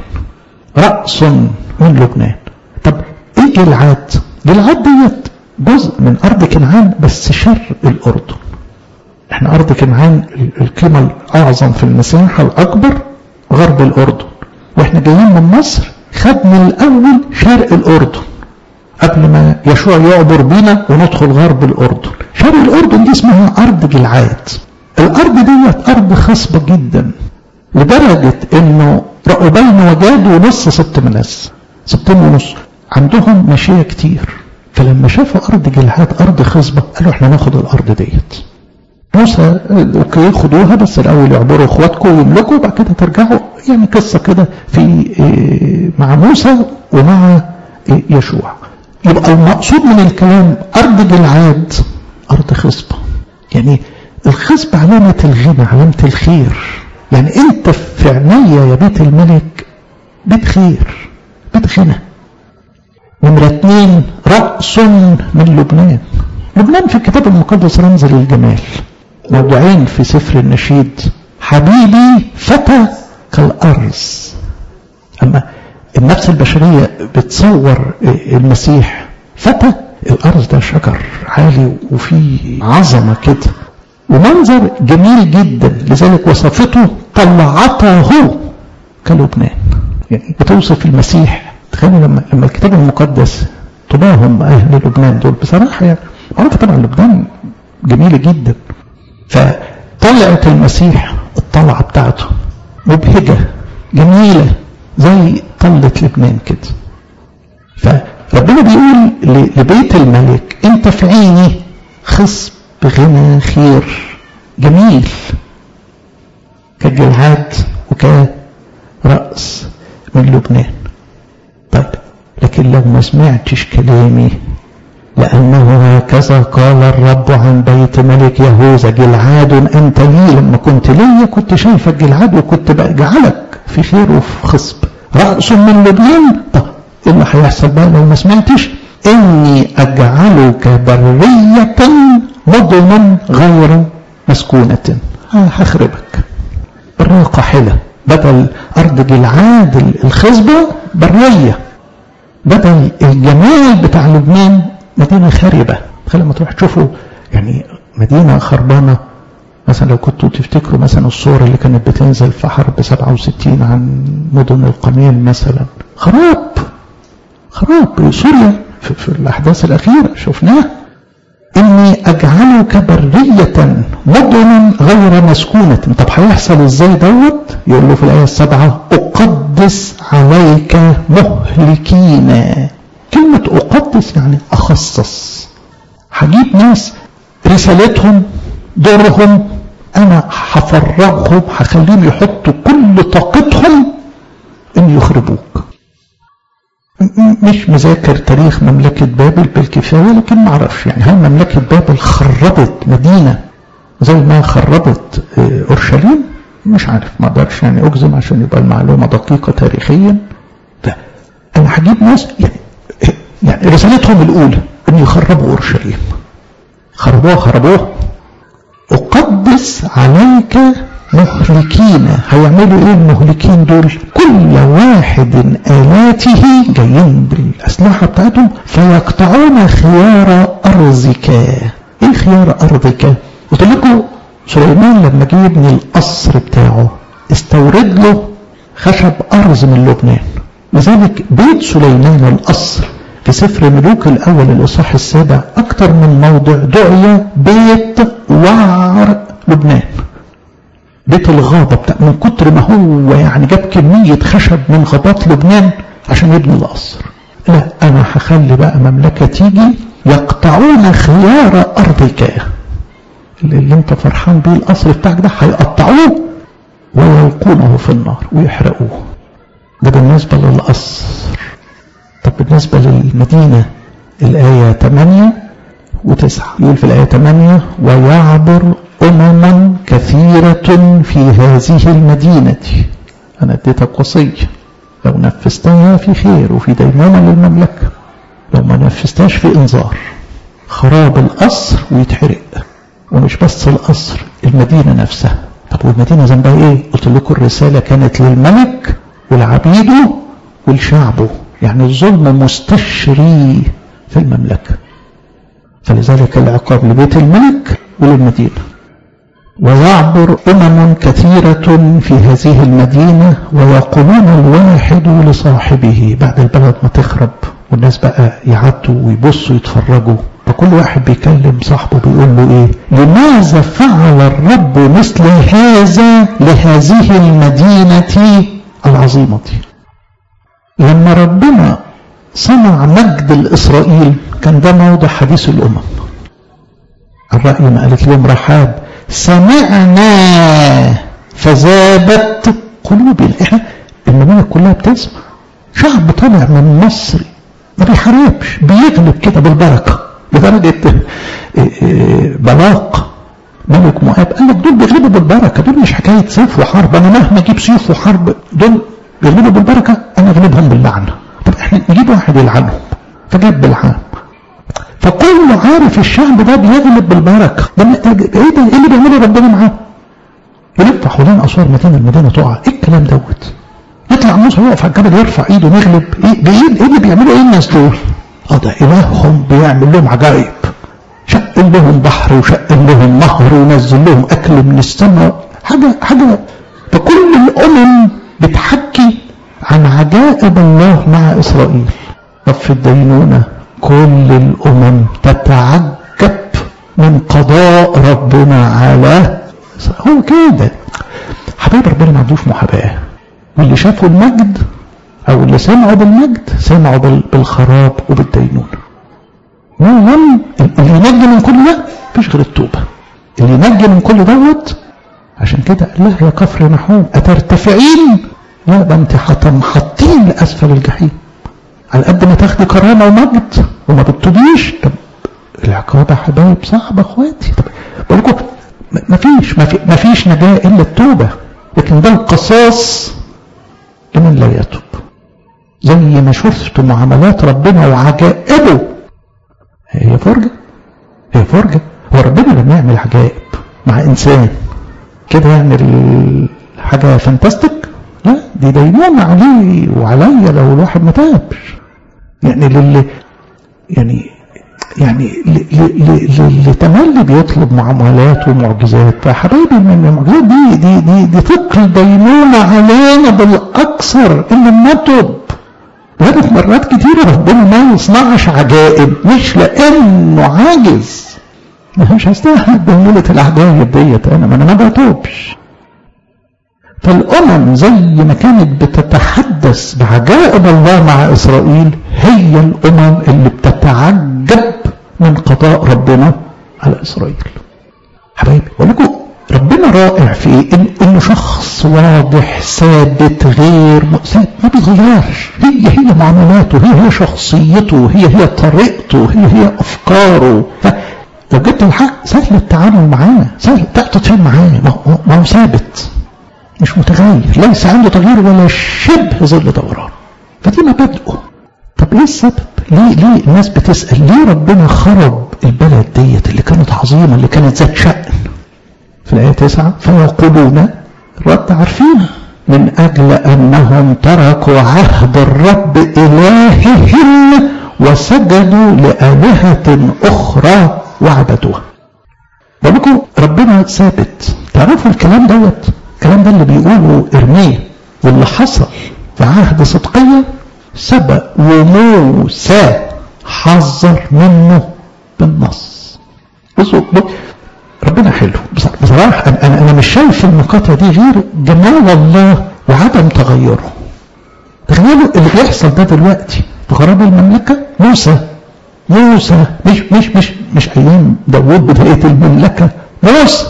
رأس من لبنان طب إيه جلعاد؟ جلعاد ديت جزء من أرض كنعان بس شرق الأردن احنا أرض كنعان القيمة الأعظم في المساحة الأكبر غرب الأردن واحنا جايين من مصر خدنا الأول شرق الأردن قبل ما يشوع يعبر بينا وندخل غرب الأردن شرق الأردن دي اسمها أرض جلعاد الأرض ديت أرض خصبة جدا لدرجة إنه رأوبين وجاد ونص ست مناس ستين ونص عندهم ماشية كتير فلما شافوا أرض جلعاد أرض خصبة قالوا إحنا ناخد الأرض ديت موسى اوكي خدوها بس الاول يعبروا اخواتكم ويملكوا وبعد كده ترجعوا يعني قصه كده في مع موسى ومع يشوع يبقى المقصود من الكلام أرض جلعاد أرض خصبة يعني الخصبة علامة الغنى علامة الخير يعني أنت في عناية يا بيت الملك بيت خير بيت غنى نمرة اتنين رأس من لبنان لبنان في الكتاب المقدس رمز للجمال موضوعين في سفر النشيد حبيبي فتى كالأرز أما النفس البشرية بتصور المسيح فتى الأرض ده شجر عالي وفيه عظمة كده ومنظر جميل جدا لذلك وصفته طلعته كلبنان يعني بتوصف المسيح تخيلوا لما لما الكتاب المقدس تباهم أهل لبنان دول بصراحة يعني معروف طبعا لبنان جميلة جدا فطلعت المسيح الطلعة بتاعته مبهجة جميلة زي طلة لبنان كده فربنا بيقول لبيت الملك انت في عيني خصب غنى خير جميل كجلعاد وكرأس من لبنان طيب لكن لو ما سمعتش كلامي لأنه هكذا قال الرب عن بيت ملك يهوذا جلعاد أنت لي لما كنت ليا كنت شايفك جلعاد وكنت بجعلك في خير وفي خصب رأس من لبنان طب إيه اللي هيحصل بقى لو ما سمعتش إني أجعلك برية مدنا غير مسكونة هخربك برية قاحلة بدل أرض جلعاد الخصبة برية بدل الجمال بتاع لبنان مدينة خاربة خلي لما تروح تشوفوا يعني مدينة خربانة مثلا لو كنتوا تفتكروا مثلا الصور اللي كانت بتنزل في حرب 67 عن مدن القميل مثلا خراب خراب سوريا في, في الأحداث الأخيرة شفناه إني أجعلك برية مدن غير مسكونة طب هيحصل إزاي دوت يقول له في الآية السابعة أقدس عليك مهلكين كلمة أقدس يعني أخصص هجيب ناس رسالتهم دورهم أنا هفرغهم هخليهم يحطوا كل طاقتهم إن يخربوك مش مذاكر تاريخ مملكة بابل بالكفاية لكن ما اعرفش يعني هل مملكة بابل خربت مدينة زي ما خربت أورشليم مش عارف ما اقدرش يعني أجزم عشان يبقى المعلومة دقيقة تاريخيا أنا هجيب ناس يعني, يعني رسالتهم الأولى أن يخربوا أورشليم خربوها خربوها أقدس عليك مهلكين هيعملوا ايه المهلكين دول كل واحد آلاته جايين بالأسلحة بتاعتهم فيقطعون خيار أرضك ايه خيار أرضك قلت لكم سليمان لما جه يبني القصر بتاعه استورد له خشب أرز من لبنان لذلك بيت سليمان القصر في سفر ملوك الأول الإصحاح السابع أكثر من موضع دعي بيت وعر لبنان بيت الغابة بتاع من كتر ما هو يعني جاب كمية خشب من غابات لبنان عشان يبني القصر لا أنا هخلي بقى مملكة تيجي يقطعون خيار أرضك اللي انت فرحان بيه القصر بتاعك ده هيقطعوه ويلقونه في النار ويحرقوه ده بالنسبة للقصر طب بالنسبة للمدينة الآية 8 و9 يقول في الآية 8 ويعبر أمما كثيرة في هذه المدينة أنا اديتك وصية لو نفذتها في خير وفي دينونة للمملكة لو ما نفذتهاش في إنذار خراب القصر ويتحرق ومش بس القصر المدينة نفسها طب والمدينة ذنبها ايه قلت لكم الرسالة كانت للملك ولعبيده ولشعبه يعني الظلم مستشري في المملكة فلذلك العقاب لبيت الملك وللمدينة ويعبر أمم كثيرة في هذه المدينة ويقولون الواحد لصاحبه بعد البلد ما تخرب والناس بقى يعدوا ويبصوا يتفرجوا فكل واحد بيكلم صاحبه بيقول له ايه لماذا فعل الرب مثل هذا لهذه المدينة العظيمة لما ربنا صنع مجد لإسرائيل كان ده موضع حديث الأمم الرأي ما قالت لهم رحاب سمعنا فذابت قلوبنا احنا المدينة كلها بتسمع شعب طالع من مصر ما بيحاربش بيغلب كده بالبركة لدرجة بلاق ملك مؤاب قال لك دول بيغلبوا بالبركة دول مش حكاية سيف وحرب أنا مهما أجيب سيف وحرب دول بيغلبوا بالبركة أنا أغلبهم باللعنة طب احنا نجيب واحد يلعنهم فجاب بالعام فكله عارف الشعب ده بيغلب بالبركه ده ايه ده ايه اللي بيعمله ربنا معاه يلف حوالين اسوار مدينه المدينه تقع ايه الكلام دوت يطلع موسى يقف على الجبل يرفع ايده ويغلب ايه بايه ايه اللي بيعملوا ايه الناس دول اه ده الههم بيعمل لهم عجائب شق لهم بحر وشق لهم نهر ونزل لهم اكل من السماء حاجه حاجه فكل الامم بتحكي عن عجائب الله مع اسرائيل طب في الدينونه كل الأمم تتعجب من قضاء ربنا على هو كده حبايب ربنا ما عندوش محاباة واللي شافوا المجد أو اللي سمعوا بالمجد سمعوا بالخراب وبالدينونة ولم اللي ينجي من كل ده مفيش غير التوبة اللي ينجي من كل دوت عشان كده قال لها يا كفر نحوم أترتفعين لا ده انت هتنحطين لأسفل الجحيم على قد ما تاخدي كرامة ومجد وما بتتوبيش طب العقاب يا حبايب صعب اخواتي طب بقول لكم ما فيش ما فيش نجاة الا التوبة لكن ده القصاص لمن لا يتوب زي ما شفت معاملات ربنا وعجائبه هي فرجة هي فرجة هو ربنا لما يعمل عجائب مع انسان كده يعمل حاجة فانتاستيك لا دي دينونة عليه وعليا لو الواحد ما تابش يعني للي يعني يعني اللي تملي بيطلب معاملات ومعجزات فحبايبي من المعجزات دي دي دي دي ثقل دينونة علينا بالاكثر ان لم نتب لذلك مرات كتيرة ربنا ما يصنعش عجائب مش لانه عاجز مش هستاهل بهملة العجائب ديت انا ما انا ما بتوبش فالامم زي ما كانت بتتحدث بعجائب الله مع اسرائيل هي الامم اللي بتتعجب من قضاء ربنا على اسرائيل حبايبي اقول لكم ربنا رائع في ايه إن انه شخص واضح ثابت غير ثابت ما بيتغيرش هي هي معاملاته هي هي شخصيته هي هي طريقته هي هي افكاره لو جبت الحق سهل التعامل معاه سهل تتفاهم معاه ما هو ما هو ثابت مش متغير ليس عنده تغيير ولا شبه ظل دوران فدي مبادئه طب ايه السبب ليه ليه الناس بتسال ليه ربنا خرب البلد ديت اللي كانت عظيمه اللي كانت ذات شأن في الآية 9 فيقولون رد عارفين من أجل أنهم تركوا عهد الرب إلههم وسجدوا لآلهة أخرى وعبدوها بقولكم ربنا ثابت تعرفوا الكلام دوت الكلام ده اللي بيقوله إرميه واللي حصل في عهد صدقية سبق وموسى حذر منه بالنص بصوا ربنا حلو بصراحة أنا, أنا مش شايف في المقاطعة دي غير جمال الله وعدم تغيره تخيلوا اللي بيحصل ده دلوقتي في خراب المملكة موسى موسى مش مش مش مش أيام داوود بداية المملكة موسى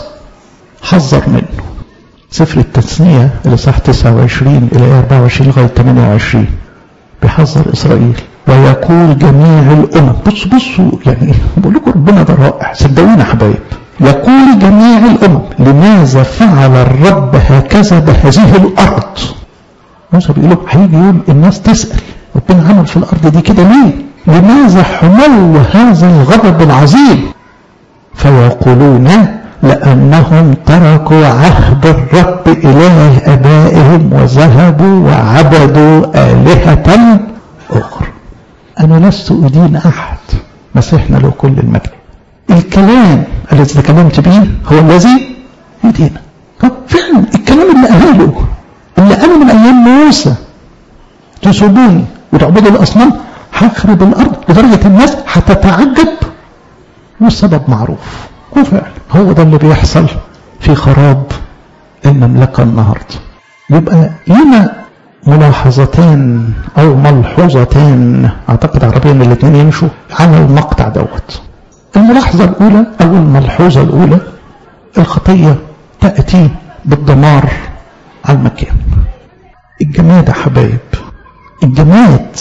حذر منه سفر التثنية اللي صح 29 إلى 24 لغاية 28 بيحذر إسرائيل ويقول جميع الأمم بصوا بصوا يعني بقول لكم ربنا ده رائع صدقوني يا حبايب يقول جميع الأمم لماذا فعل الرب هكذا بهذه الأرض موسى بيقول هيجي يوم الناس تسأل ربنا عمل في الأرض دي كده ليه لماذا حملوا هذا الغضب العظيم فيقولون لأنهم تركوا عهد الرب إله أبائهم وذهبوا وعبدوا آلهة أخرى أنا لست أدين أحد مسيحنا له كل المجد الكلام الذي تكلمت به هو الذي يدينا فعلا الكلام اللي قاله اللي قاله من ايام موسى تسبوني وتعبدوا الاصنام هخرب الارض لدرجه الناس هتتعجب والسبب معروف وفعلا هو ده اللي بيحصل في خراب المملكه النهارده يبقى لنا ملاحظتان او ملحوظتان اعتقد عربيا الاثنين يمشوا على المقطع دوت الملاحظة الأولى أو الملحوظة الأولى الخطية تأتي بالدمار على المكان الجماد يا حبايب الجماد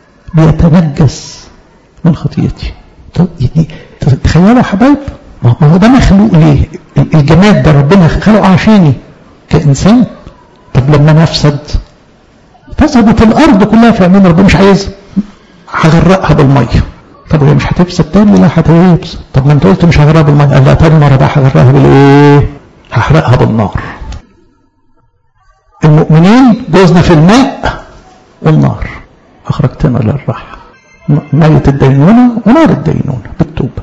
بيتنجس من خطيتي يعني تخيلوا يا حبايب ما هو ده مخلوق ليه الجماد ده ربنا خلقه عشاني كإنسان طب لما نفسد فسدت الأرض كلها في عمين ربنا مش عايزها هغرقها بالميه طب هي مش هتفسد تاني لا هتفسد طب ما انت قلت مش هغرقها بالميه قال لا تاني مره بقى هغرقها بالايه؟ هحرقها بالنار المؤمنين جوزنا في الماء والنار اخرجتنا للراحه مية الدينونة ونار الدينونة بالتوبة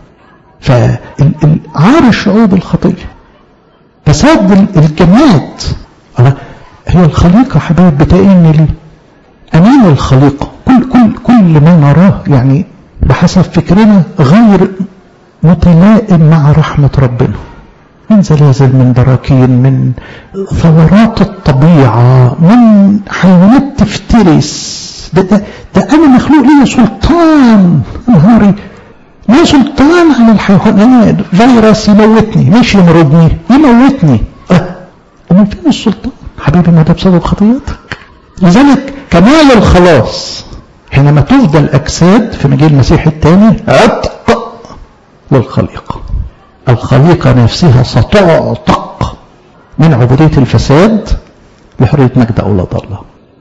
فعار الشعوب الخطية فساد الجماد هي الخليقة حبايب بتأين لي أمين الخليقة كل كل كل ما نراه يعني بحسب فكرنا غير متلائم مع رحمة ربنا من زلازل من براكين من ثورات الطبيعة من حيوانات تفترس ده, ده, ده أنا مخلوق لي سلطان نهاري ليه سلطان على الحيوانات فيروس يموتني مش يمرضني يموتني أه ومن فين السلطان حبيبي ما ده بسبب خطيئتك لذلك كمال الخلاص حينما تفضى الأجساد في مجيء المسيح الثاني عتق للخليقة الخليقة نفسها ستعتق من عبودية الفساد لحرية مجد أولاد الله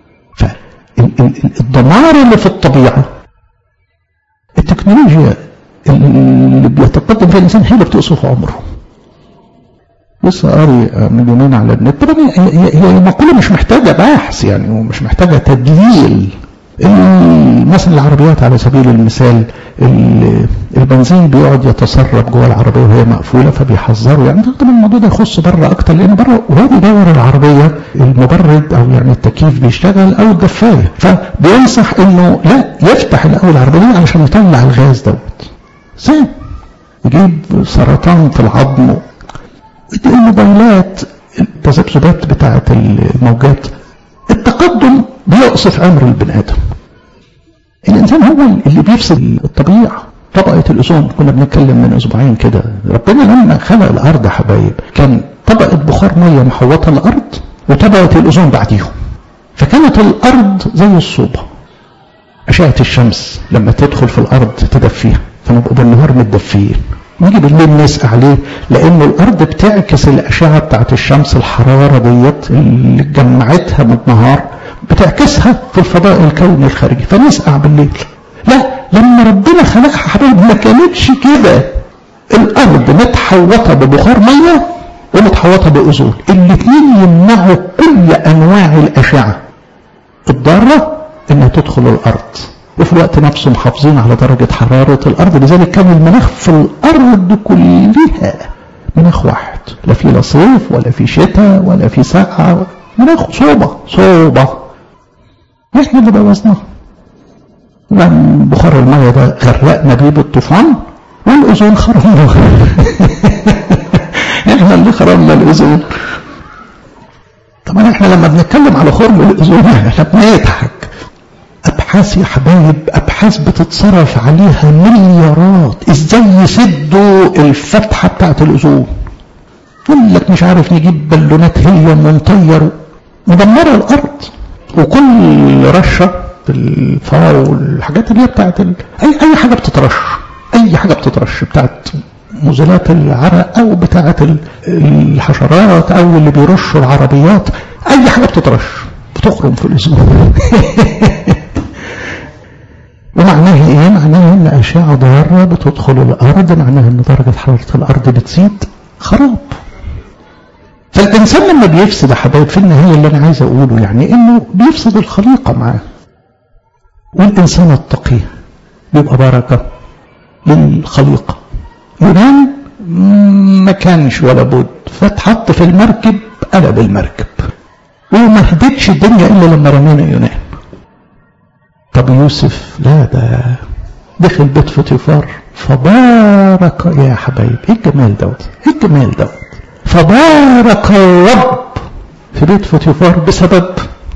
فالدمار اللي في الطبيعة التكنولوجيا اللي بيتقدم فيها الإنسان هي اللي بتقصف عمره لسه قاري من يومين على النت طبعا هي هي مقولة مش محتاجة بحث يعني ومش محتاجة تدليل مثلا العربيات على سبيل المثال البنزين بيقعد يتسرب جوه العربيه وهي مقفوله فبيحذروا يعني طبعا الموضوع ده يخص بره اكتر لان بره وهو بيدور العربيه المبرد او يعني التكييف بيشتغل او الدفايه فبينصح انه لا يفتح الاول العربيه علشان يطلع الغاز دوت سام يجيب سرطان في العظم الموبايلات التذبذبات بتاعة الموجات التقدم بيقصف عمر البني ادم الانسان هو اللي بيفسد الطبيعه طبقه الاوزون كنا بنتكلم من اسبوعين كده ربنا لما خلق الارض يا حبايب كان طبقه بخار ميه محوطه الارض وطبقه الاوزون بعديهم فكانت الارض زي الصوبه اشعه الشمس لما تدخل في الارض تدفيها فنبقى بالنهار متدفيين نيجي بالليل نسقع ليه؟ لأن الأرض بتعكس الأشعة بتاعت الشمس الحرارة ديت اللي جمعتها من النهار بتعكسها في الفضاء الكوني الخارجي فنسقع بالليل. لا لما ربنا خلقها حبايب ما كانتش كده. الأرض متحوطة ببخار مية ومتحوطة بأوزون. الاثنين يمنعوا كل أنواع الأشعة الضارة إنها تدخل الأرض. وفي الوقت نفسه محافظين على درجة حرارة الأرض لذلك كان المناخ في الأرض كلها مناخ واحد لا في لا صيف ولا في شتاء ولا في سقعة مناخ صوبة صوبة احنا اللي بوظناه وبعدين بخار المية ده غرقنا بيه بالطوفان والأوزون خرمنا احنا اللي خرمنا الأوزون طبعا احنا لما بنتكلم على خرم الأوزون احنا بنضحك ابحاث يا حبايب ابحاث بتتصرف عليها مليارات ازاي يسدوا الفتحه بتاعت الاوزون يقول لك مش عارف نجيب بالونات هيليوم ونطير مدمره الارض وكل رشه بالفار والحاجات اللي هي بتاعت ال... اي اي حاجه بتترش اي حاجه بتترش بتاعت مزيلات العرق او بتاعت الحشرات او اللي بيرشوا العربيات اي حاجه بتترش بتخرم في الاسبوع ومعناه ايه؟ معناه ان اشعه ضاره بتدخل الارض معناه ان درجه حراره الارض بتزيد خراب. فالانسان لما بيفسد يا حبايب في النهايه اللي انا عايز اقوله يعني انه بيفسد الخليقه معاه. والانسان التقي بيبقى بركه للخليقه. يونان ما كانش ولا بد فاتحط في المركب قلب المركب. وما هدتش الدنيا الا لما رمينا يونان. طب يوسف لا ده دخل بيت فطيفار فبارك يا حبايب ايه الجمال دوت ايه الجمال دوت فبارك الرب في بيت فطيفار بسبب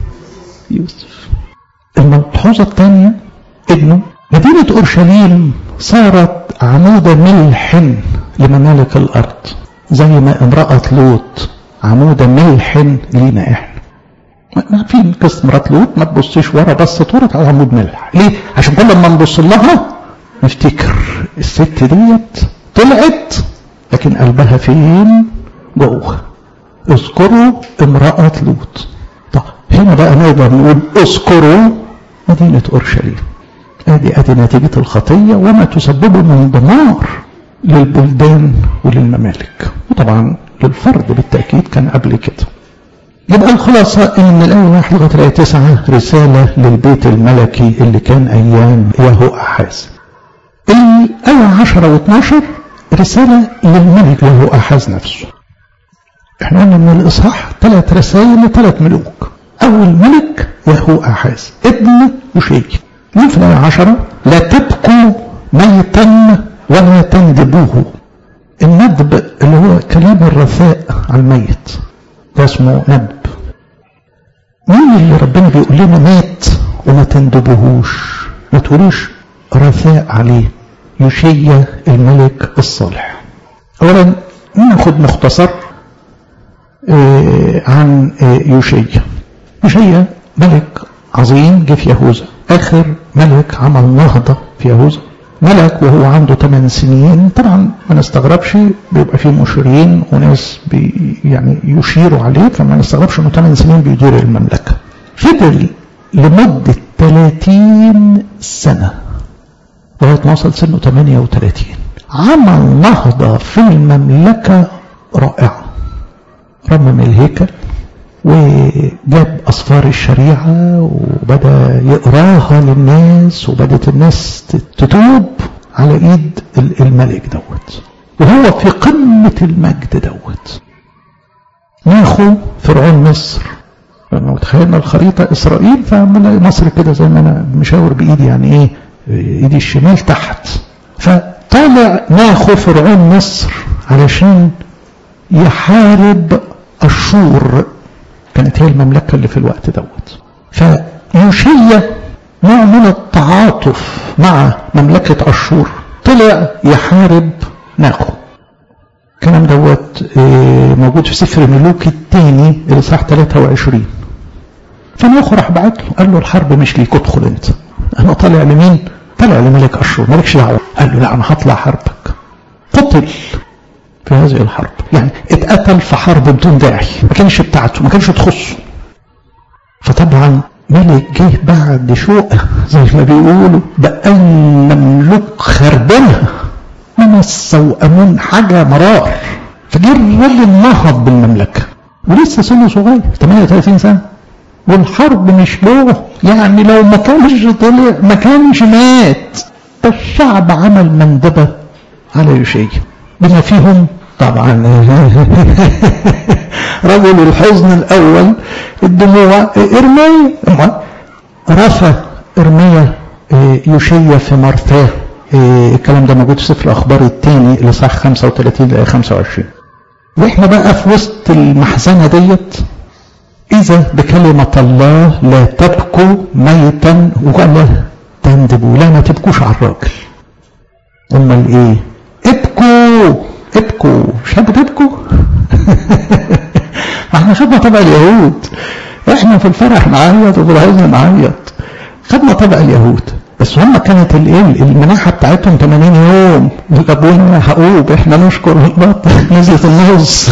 يوسف الملحوظة الثانية انه مدينة اورشليم صارت عمود ملح لممالك الارض زي ما امرأة لوط عمود ملح لينا احنا ما في قصه مرات لوط ما تبصيش ورا بس طورت على عمود ملح ليه عشان كل ما نبص لها نفتكر الست ديت طلعت لكن قلبها فين جوه اذكروا امرأة لوط طب هنا بقى نقدر نقول اذكروا مدينة اورشليم ادي ادي نتيجة الخطية وما تسببه من دمار للبلدان وللممالك وطبعا للفرد بالتأكيد كان قبل كده يبقى الخلاصة ان من الايه واحد لغايه الايه تسعة رسالة للبيت الملكي اللي كان ايام يهو احاز. الايه 10 و12 رسالة للملك يهو احاز نفسه. احنا قلنا من الاصحاح ثلاث رسائل لثلاث ملوك. اول ملك يهو احاز ابن يشي. من في الايه 10 لا تبكوا ميتا ولا تندبوه. الندب اللي هو كلام الرثاء على الميت. ده اسمه ندب مين اللي ربنا بيقول لنا مات وما تندبهوش ما تقولوش رثاء عليه يشيا الملك الصالح اولا ناخد مختصر آه عن آه يوشيا يوشيا ملك عظيم جه في يهوذا اخر ملك عمل نهضه في يهوذا ملك وهو عنده 8 سنين طبعا ما نستغربش بيبقى فيه مشيرين وناس بي يعني يشيروا عليه فما نستغربش انه 8 سنين بيدير المملكه. فضل لمده 30 سنه لغايه ما وصل سنه 38 عمل نهضه في المملكه رائعه. رمم الهيكل وجاب أصفار الشريعة وبدأ يقراها للناس وبدأت الناس تتوب على إيد الملك دوت وهو في قمة المجد دوت ناخو فرعون مصر لو تخيلنا الخريطة إسرائيل فعمل مصر كده زي ما أنا مشاور بإيدي يعني إيه إيدي الشمال تحت فطالع ناخو فرعون مصر علشان يحارب أشور كانت هي المملكة اللي في الوقت دوت فيوشيا نوع من التعاطف مع مملكة أشور طلع يحارب ناخو الكلام دوت موجود في سفر ملوك الثاني الاصحاح 23 فناخو راح بعت له قال له الحرب مش ليك ادخل انت انا طالع لمين؟ طالع لملك اشور مالكش دعوه قال له لا انا هطلع حربك قتل في هذه الحرب يعني اتقتل في حرب بدون داعي ما كانش بتاعته ما كانش تخصه فطبعا ملك جه بعد شوقه زي ما بيقولوا بقى مملوك خربانه منصة وأمون حاجة مرار فجه الراجل نهض بالمملكة ولسه سنه صغير 38 سنة والحرب مش له يعني لو ما كانش طلع ما كانش مات الشعب عمل مندبة على يوشيا بما فيهم طبعا رجل الحزن الأول الدموع إرميا رفع إرميا يوشيا في مرثاه الكلام ده موجود في سفر الاخبار الثاني الاصحاح 35 ل 25 واحنا بقى في وسط المحزنه ديت اذا بكلمه الله لا تبكوا ميتا ولا تندبوا لا ما تبكوش على الراجل امال ايه ابكوا ابكوا مش حابب تبكوا احنا خدنا طبع اليهود احنا في الفرح نعيط وفي الحزن نعيط خدنا طبع اليهود بس هم كانت الايه المناحه بتاعتهم 80 يوم ابونا حقوق احنا نشكر الله نزلت النص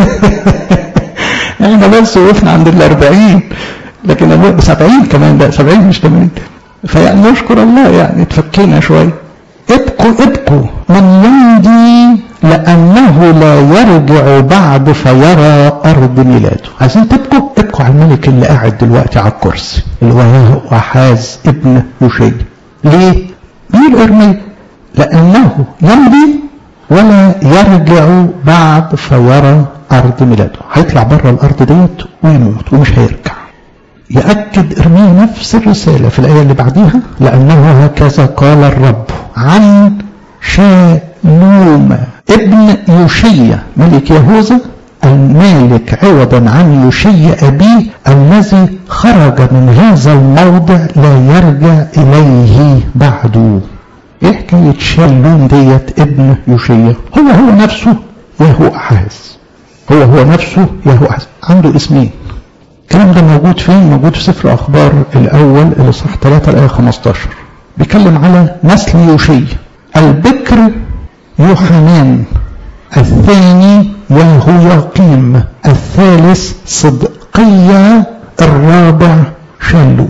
احنا بس وقفنا عند ال 40 لكن 70 كمان ده 70 مش 80 فيعني نشكر الله يعني اتفكينا شويه ابكوا ابكوا من يمضي لأنه لا يرجع بعد فيرى أرض ميلاده عايزين تبكوا ابكوا على الملك اللي قاعد دلوقتي على الكرسي اللي هو وحاز ابن يوشي ليه؟ بيقول ارمي لأنه يمضي ولا يرجع بعد فيرى أرض ميلاده هيطلع بره الأرض ديت ويموت ومش هيرجع يأكد إرميا نفس الرسالة في الآية اللي بعديها لأنه هكذا قال الرب عن شالوم ابن يوشيا ملك يهوذا المالك عوضا عن يوشيا أبيه الذي خرج من هذا الموضع لا يرجع إليه بعده إيه حكاية شالوم ديت ابن يوشيا هو هو نفسه يهو أحاز هو هو نفسه يهو أحاز عنده اسمين الكلام ده موجود فين؟ موجود في سفر أخبار الأول الإصحاح 3 الآية 15 بيتكلم على نسل يوشي البكر يوحنان الثاني يهوياقيم الثالث صدقية الرابع شلوم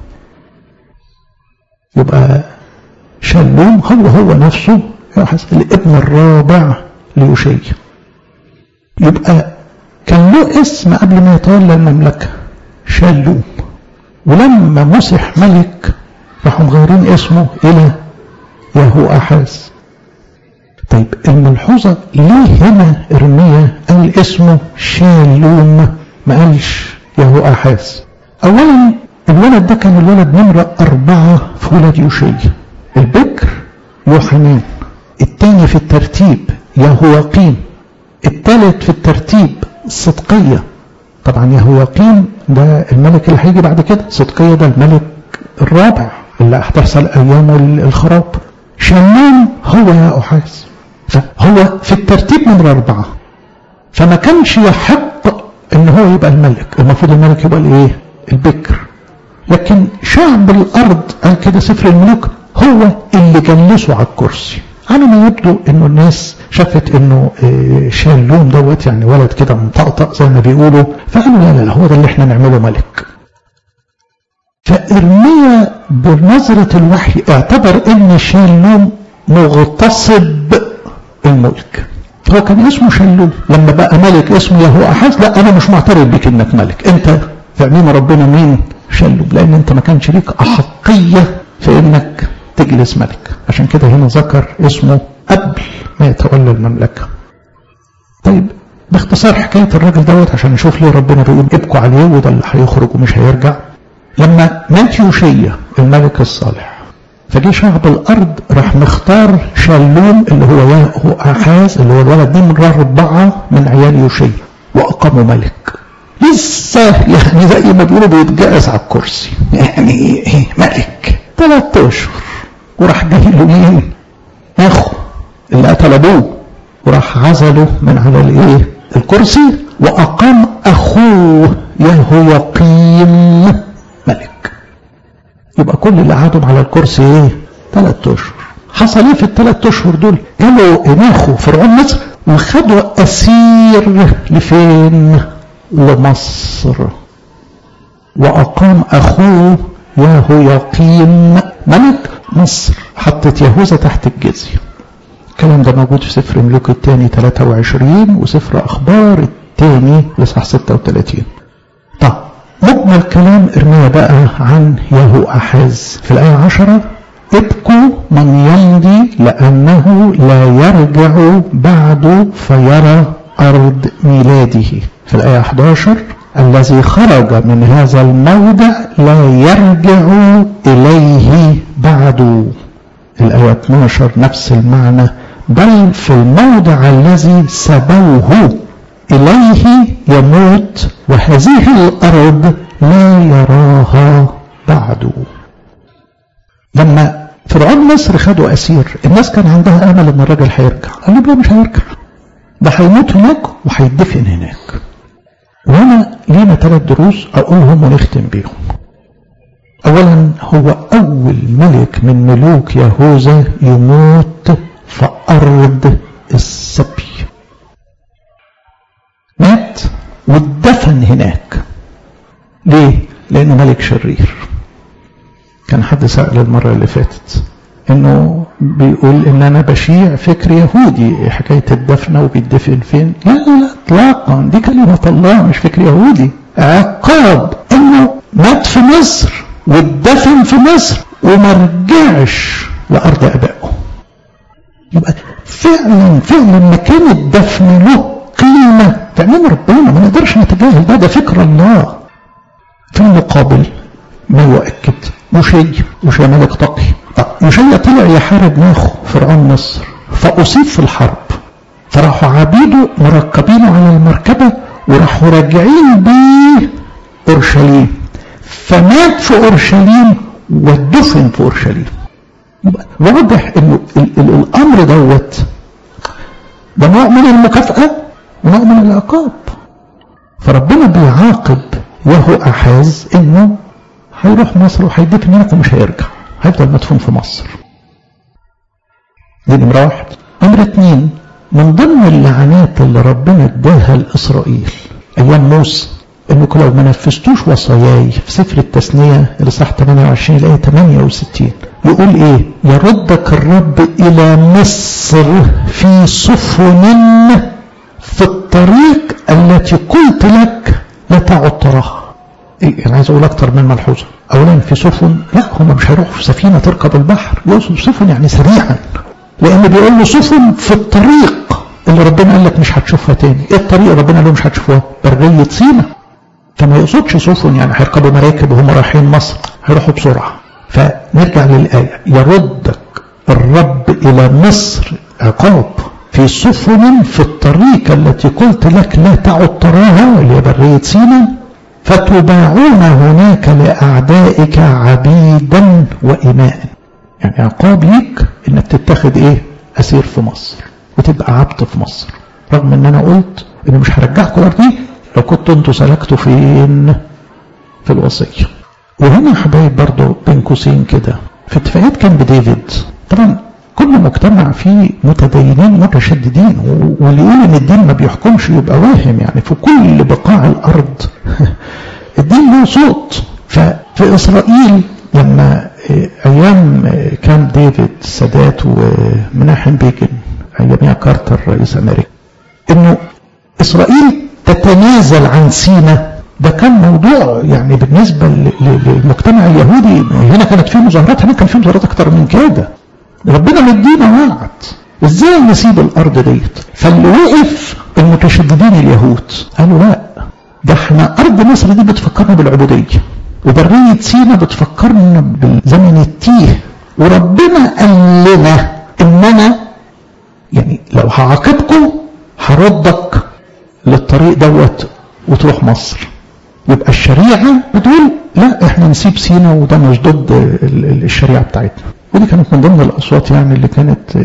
يبقى شلوم هو هو نفسه الابن الرابع ليوشي يبقى كان له اسم قبل ما يتولى المملكة شالوم ولما مسح ملك راحوا مغيرين اسمه إلى يهو أحاز طيب الملحوظة ليه هنا إرميا قال اسمه شالوم ما قالش يهو أحاز أولا الولد ده كان الولد نمرة أربعة في ولد يوشيا البكر يوحنان الثاني في الترتيب يهوقيم الثالث في الترتيب صدقية طبعا يهوياقيم ده الملك اللي هيجي بعد كده صدقية ده الملك الرابع اللي هتحصل أيام الخراب شمام هو يا أحاز فهو في الترتيب نمرة أربعة فما كانش يحق إن هو يبقى الملك المفروض الملك يبقى الإيه؟ البكر لكن شعب الأرض قال كده سفر الملوك هو اللي جلسه على الكرسي على ما يبدو انه الناس شافت انه شالوم دوت يعني ولد كده مطقطق زي ما بيقولوا فقالوا لا لا هو ده اللي احنا نعمله ملك فارميا بنظرة الوحي اعتبر ان شالوم مغتصب الملك هو كان اسمه شلوم لما بقى ملك اسمه يهو احاز لا انا مش معترف بك انك ملك انت في عموم ربنا مين شلوم لان انت ما كانش ليك احقيه في انك تجلس ملك عشان كده هنا ذكر اسمه قبل ما يتولى المملكة طيب باختصار حكاية الراجل دوت عشان نشوف ليه ربنا بيقول ابكوا عليه وده اللي هيخرج ومش هيرجع لما مات يوشيا الملك الصالح فجه شعب الارض راح مختار شلوم اللي هو ياهو احاز اللي هو الولد دي من اربعه من عيال يوشيا واقاموا ملك لسه يعني زي ما بيقولوا بيتجهز على الكرسي يعني ايه ملك ثلاث اشهر وراح جاي له مين؟ اخو اللي قتل ابوه وراح عزله من على الايه؟ الكرسي واقام اخوه يهويقيم ملك يبقى كل اللي قعدوا على الكرسي ايه؟ ثلاث اشهر حصل ايه في الثلاث اشهر دول؟ جالوا اناخو فرعون مصر وخدوا اسير لفين؟ لمصر واقام اخوه يهويقيم ملك مصر حطت يهوذا تحت الجزيه الكلام ده موجود في سفر ملوك الثاني 23 وسفر اخبار الثاني لصح 36 طب مجمل كلام ارميا بقى عن يهو احاز في الايه 10 ابكوا من يمضي لانه لا يرجع بعد فيرى ارض ميلاده في الايه 11 الذي خرج من هذا الموضع لا يرجع اليه بعد الايه 12 نفس المعنى بل في الموضع الذي سبوه إليه يموت وهذه الأرض لا يراها بعد لما فرعون مصر خدوا أسير الناس كان عندها أمل إن الراجل هيرجع قال له مش هيرجع ده هيموت هناك وهيدفن هناك وأنا لينا ثلاث دروس أقولهم ونختم بيهم أولا هو أول ملك من ملوك يهوذا يموت في أرض السبي مات واتدفن هناك ليه؟ لأنه ملك شرير كان حد سأل المرة اللي فاتت انه بيقول ان انا بشيع فكر يهودي حكاية الدفنة وبيدفن فين لا لا لا اطلاقا دي كلمة الله مش فكر يهودي عقاب انه مات في مصر واتدفن في مصر وما رجعش لارض ابائه يبقى فعلا فعلا مكان الدفن له قيمة تعليم ربنا ما نقدرش نتجاهل ده ده فكر الله في المقابل ما يؤكد مشي مشي ملك تقي مشي طلع يحارب ناخو فرعون مصر فأصيب في الحرب فراحوا عبيده مركبينه على المركبة وراحوا راجعين بيه أورشليم فمات في أورشليم ودفن في أورشليم واضح انه الامر دوت ده نوع من المكافأة ونوع من العقاب فربنا بيعاقب يهو أحاز انه هيروح مصر وهيدفن هناك ومش هيرجع هيفضل مدفون في مصر دي نمرة واحد نمرة اتنين من ضمن اللعنات اللي ربنا اداها لإسرائيل أيام موسى انكم لو ما نفذتوش وصاياي في سفر التثنية الاصحاح 28 الايه 68 يقول ايه يردك الرب الى مصر في سفن في الطريق التي قلت لك لا تعد تراها إيه انا عايز اقول اكتر من ملحوظه اولا في سفن لا هم مش هيروحوا في سفينه تركب البحر يقصد سفن يعني سريعا لان بيقول له سفن في الطريق اللي ربنا قال لك مش هتشوفها تاني ايه الطريق اللي ربنا قال له مش هتشوفوها برية سينا فما يقصدش سفن يعني هيركبوا مراكب وهم رايحين مصر هيروحوا بسرعة فنرجع للآية يردك الرب إلى مصر عقاب في سفن في الطريق التي قلت لك لا تعد تراها اللي هي برية سينا فتباعون هناك لأعدائك عبيدا وإماء يعني عقاب ليك انك تتخذ ايه اسير في مصر وتبقى عبد في مصر رغم ان انا قلت انه مش هرجعكم الارض دي لو كنتوا انتوا سلكتوا فين في الوصية وهنا يا حبايب برضه بين قوسين كده في اتفاقيات كامب ديفيد طبعا كل مجتمع فيه متدينين متشددين واللي يقول ان الدين ما بيحكمش يبقى واهم يعني في كل بقاع الارض الدين له صوت ففي اسرائيل لما ايام كامب ديفيد السادات ومناحم بيجن ايامها كارتر رئيس امريكا انه اسرائيل تتنازل عن سينا ده كان موضوع يعني بالنسبة للمجتمع اليهودي هنا كانت في مظاهرات هنا كان في مظاهرات اكتر من كده ربنا مدينا وعد ازاي نسيب الارض ديت فاللي وقف المتشددين اليهود قالوا لا ده احنا ارض مصر دي بتفكرنا بالعبودية وبرية سينا بتفكرنا بالزمن التيه وربنا قال لنا ان انا يعني لو هعاقبكم هردك للطريق دوت وتروح مصر يبقى الشريعة بتقول لا احنا نسيب سينا وده مش ضد الشريعة بتاعتنا ودي كانت من ضمن الأصوات يعني اللي كانت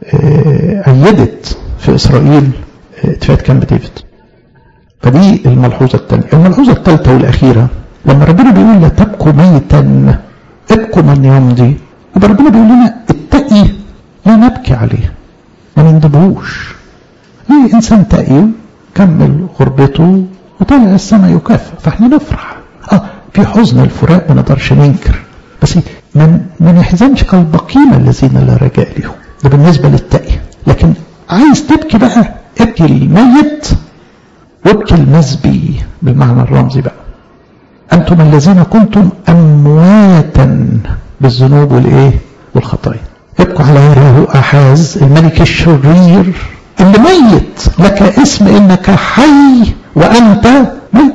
أيدت في إسرائيل اتفاق كامب ديفيد فدي الملحوظة الثانية الملحوظة الثالثة والأخيرة لما ربنا بيقول لا تبكوا ميتا ابكوا من يمضي يبقى ربنا بيقول لنا اتقي لا نبكي عليه ما نندبهوش ليه إنسان تقي كمل غربته وطلع السماء يكافئ فاحنا نفرح اه في حزن الفراق ما نقدرش ننكر بس ما ما نحزنش كالبقين الذين لا رجاء لهم ده بالنسبه للتقي لكن عايز تبكي بقى ابكي الميت وابكي المزبي بالمعنى الرمزي بقى انتم الذين كنتم امواتا بالذنوب والايه والخطايا ابكوا على يراه احاز الملك الشرير اللي ميت لك اسم انك حي وانت ميت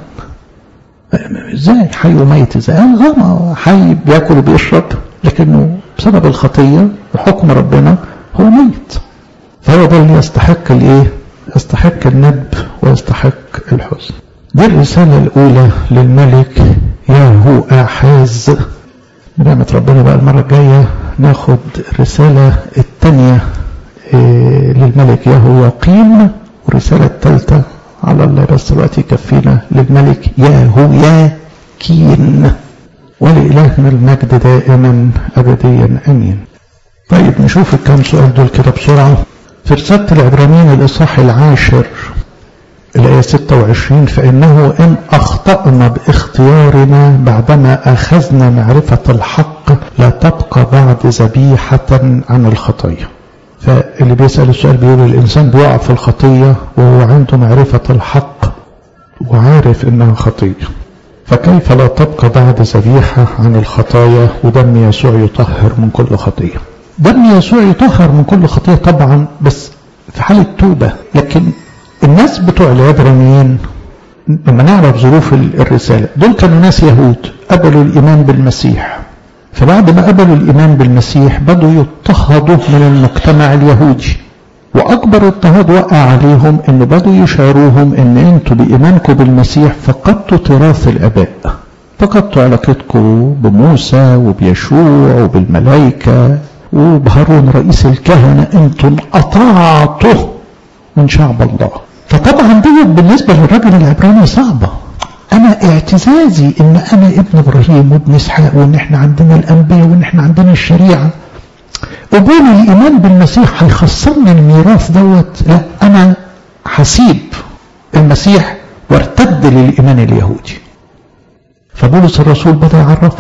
ازاي حي وميت ازاي اه حي بياكل وبيشرب لكنه بسبب الخطيه وحكم ربنا هو ميت فهو ده اللي يستحق الايه يستحق الندب ويستحق الحزن دي الرسالة الأولى للملك ياهو آحاز بنعمة ربنا بقى المرة الجاية ناخد الرسالة الثانية للملك ياهو يقيم والرسالة الثالثة على الله بس الوقت يكفينا للملك ياهو ياكين ولإلهنا المجد دائما أبديا أمين طيب نشوف الكام سؤال دول كده بسرعة في رسالة العبرانيين الإصحاح العاشر الآية 26 فإنه إن أخطأنا باختيارنا بعدما أخذنا معرفة الحق لا تبقى بعد ذبيحة عن الخطية فاللي بيسأل السؤال بيقول الإنسان بيقع في الخطية وهو عنده معرفة الحق وعارف إنها خطية فكيف لا تبقى بعد ذبيحة عن الخطايا ودم يسوع يطهر من كل خطية دم يسوع يطهر من كل خطية طبعا بس في حالة توبة لكن الناس بتوع العبرانيين لما نعرف ظروف الرسالة دول كانوا ناس يهود قبلوا الإيمان بالمسيح فبعد ما قبلوا الإيمان بالمسيح بدوا يضطهدوا من المجتمع اليهودي وأكبر اضطهاد وقع عليهم إن بدوا يشعروهم إن أنتوا بإيمانكم بالمسيح فقدتوا تراث الآباء فقدتوا علاقتكم بموسى وبيشوع وبالملائكة وبهارون رئيس الكهنة أنتم انقطعتوا من شعب الله فطبعا ديت بالنسبة للرجل العبراني صعبة أنا اعتزازي إن أنا ابن إبراهيم وابن إسحاق وإن إحنا عندنا الأنبياء وإن إحنا عندنا الشريعة قبول الإيمان بالمسيح هيخسرني الميراث دوت لا أنا هسيب المسيح وارتد للإيمان اليهودي فبولس الرسول بدأ يعرفه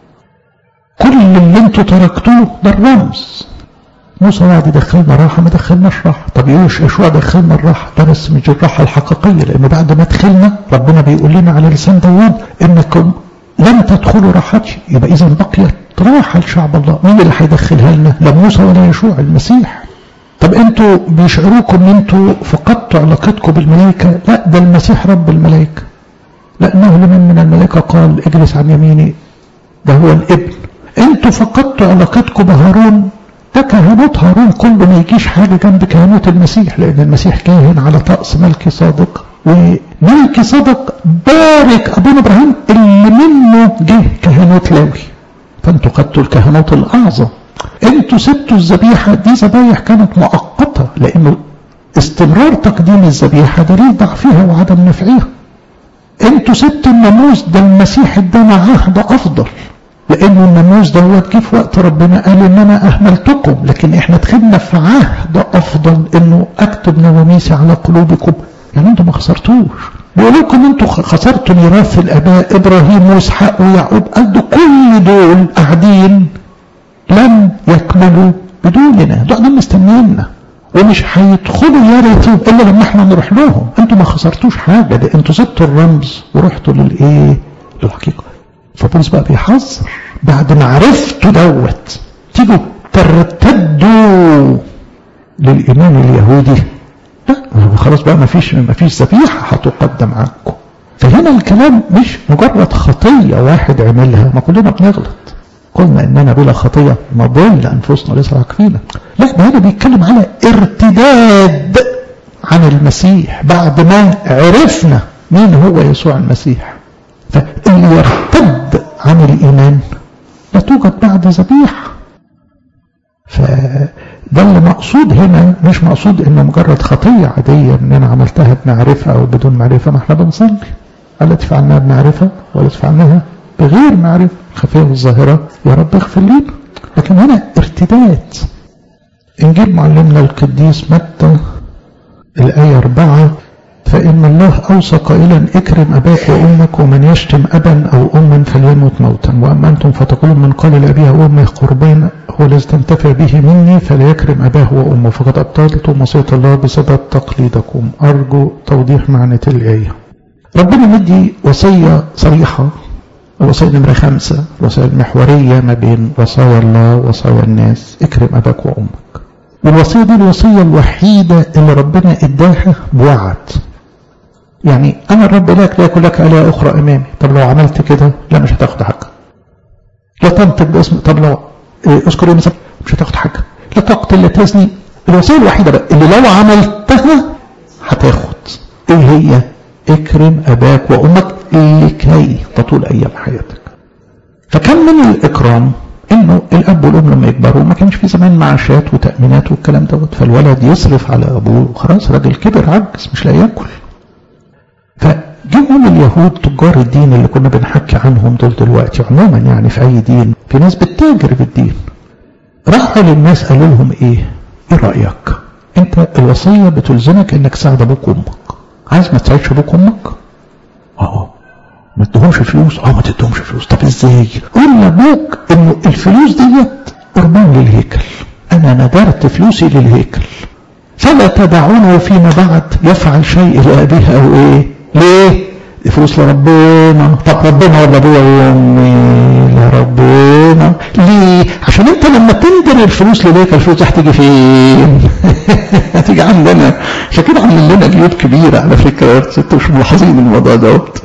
كل اللي انتوا تركتوه ده الرمز موسى وعد يدخلنا راحة ما دخلناش راحة طب يوش يشوع دخلنا الراحة ده بس مش الراحة الحقيقية لأن بعد ما دخلنا ربنا بيقول لنا على لسان داوود إنكم لم تدخلوا راحتي يبقى إذا بقيت راحة لشعب الله مين اللي هيدخلها لنا لا موسى ولا يشوع المسيح طب انتوا بيشعروكم ان انتوا فقدتوا علاقتكم بالملائكة لا ده المسيح رب الملائكة لأنه لمن من الملائكة قال اجلس عن يميني ده هو الابن انتوا فقدتوا علاقتكم بهارون ده كهنوت هارون كله ما يجيش حاجة جنب كهنوت المسيح لأن المسيح كاهن على طقس ملكي صادق وملكي صادق بارك أبونا إبراهيم اللي منه جه كهنوت لاوي فانتوا خدتوا الكهنوت الأعظم انتوا سبتوا الذبيحة دي ذبايح كانت مؤقتة لأنه استمرار تقديم الذبيحة دليل ضعفها وعدم نفعها انتوا سبتوا الناموس ده المسيح ادانا عهد أفضل لأن الناموس دوت جه في وقت ربنا قال إن أنا أهملتكم لكن إحنا دخلنا في عهد أفضل إنه أكتب نواميسي على قلوبكم يعني أنتم ما خسرتوش بيقول لكم أنتم خسرتوا ميراث الآباء إبراهيم وإسحاق ويعقوب قالوا كل دول قاعدين لم يكملوا بدوننا دول مستنينا ومش هيدخلوا يرثوا الا لما احنا نروح لهم انتوا ما خسرتوش حاجه ده انتوا سبتوا الرمز ورحتوا للايه للحقيقه فبولس بقى بيحذر بعد ما عرفتوا دوت تيجوا ترتدوا للايمان اليهودي لا خلاص بقى ما فيش ما فيش ذبيحه هتقدم عنكم فهنا الكلام مش مجرد خطيه واحد عملها ما كلنا بنغلط قلنا اننا بلا خطيه نضل انفسنا ليس فينا لا ده هنا بيتكلم على ارتداد عن المسيح بعد ما عرفنا مين هو يسوع المسيح فاللي يرتد عن الايمان لا توجد بعد ذبيحه فده اللي مقصود هنا مش مقصود انه مجرد خطيه عاديه ان انا عملتها بمعرفه او بدون معرفه ما احنا بنصلي التي فعلناها بمعرفه والتي فعلناها بغير معرفه الخفيه والظاهره يا رب اغفر لنا لكن هنا ارتداد انجيل معلمنا القديس متى الايه اربعه فإن الله أوصى قائلا اكرم أباك وأمك ومن يشتم أبا أو أما فليموت موتا وأما أنتم فتقولون من قال لأبيه وأمه قربان هو الذي تنتفع به مني فليكرم أباه وأمه فقد أبطلتم وصية الله بسبب تقليدكم أرجو توضيح معنى الآية ربنا مدي وصية صريحة الوصية نمرة خمسة الوصية المحورية ما بين وصايا الله ووصايا الناس اكرم أباك وأمك والوصية دي الوصية الوحيدة اللي ربنا اداها بوعد يعني أنا الرب لك لا يكون لك آلهة أخرى أمامي طب لو عملت كده لا مش هتاخد حاجة لا تنطق باسم طب لو إيه اذكر يوم مش هتاخد حاجة لا تقتل لا تزني الوصية الوحيدة بقى اللي لو عملتها هتاخد ايه هي اكرم أباك وأمك لكي تطول أيام حياتك فكم من الإكرام انه الاب والام لما يكبروا ما كانش في زمان معاشات وتامينات والكلام دوت فالولد يصرف على ابوه وخلاص راجل كبر عجز مش لاقي ياكل فجيهم اليهود تجار الدين اللي كنا بنحكي عنهم دول دلوقتي عموما يعني في اي دين في ناس بتتاجر بالدين راحوا للناس قالوا لهم ايه ايه رايك انت الوصيه بتلزمك انك تساعد ابوك وامك عايز ما تساعدش ابوك وامك اه ما تدهمش فلوس اه ما تدهمش فلوس طب ازاي قول لابوك انه الفلوس ديت قربان للهيكل انا ندرت فلوسي للهيكل فلا تدعونه فيما بعد يفعل شيء لابيه او ايه ليه فلوس لربنا طب ربنا ولا ابويا وامي لربنا ليه عشان انت لما تندر الفلوس للهيكل الفلوس دي هتيجي فين هتيجي عندنا عشان كده عاملين لنا جيوب كبيره على فكره انتوا مش ملاحظين الموضوع دوت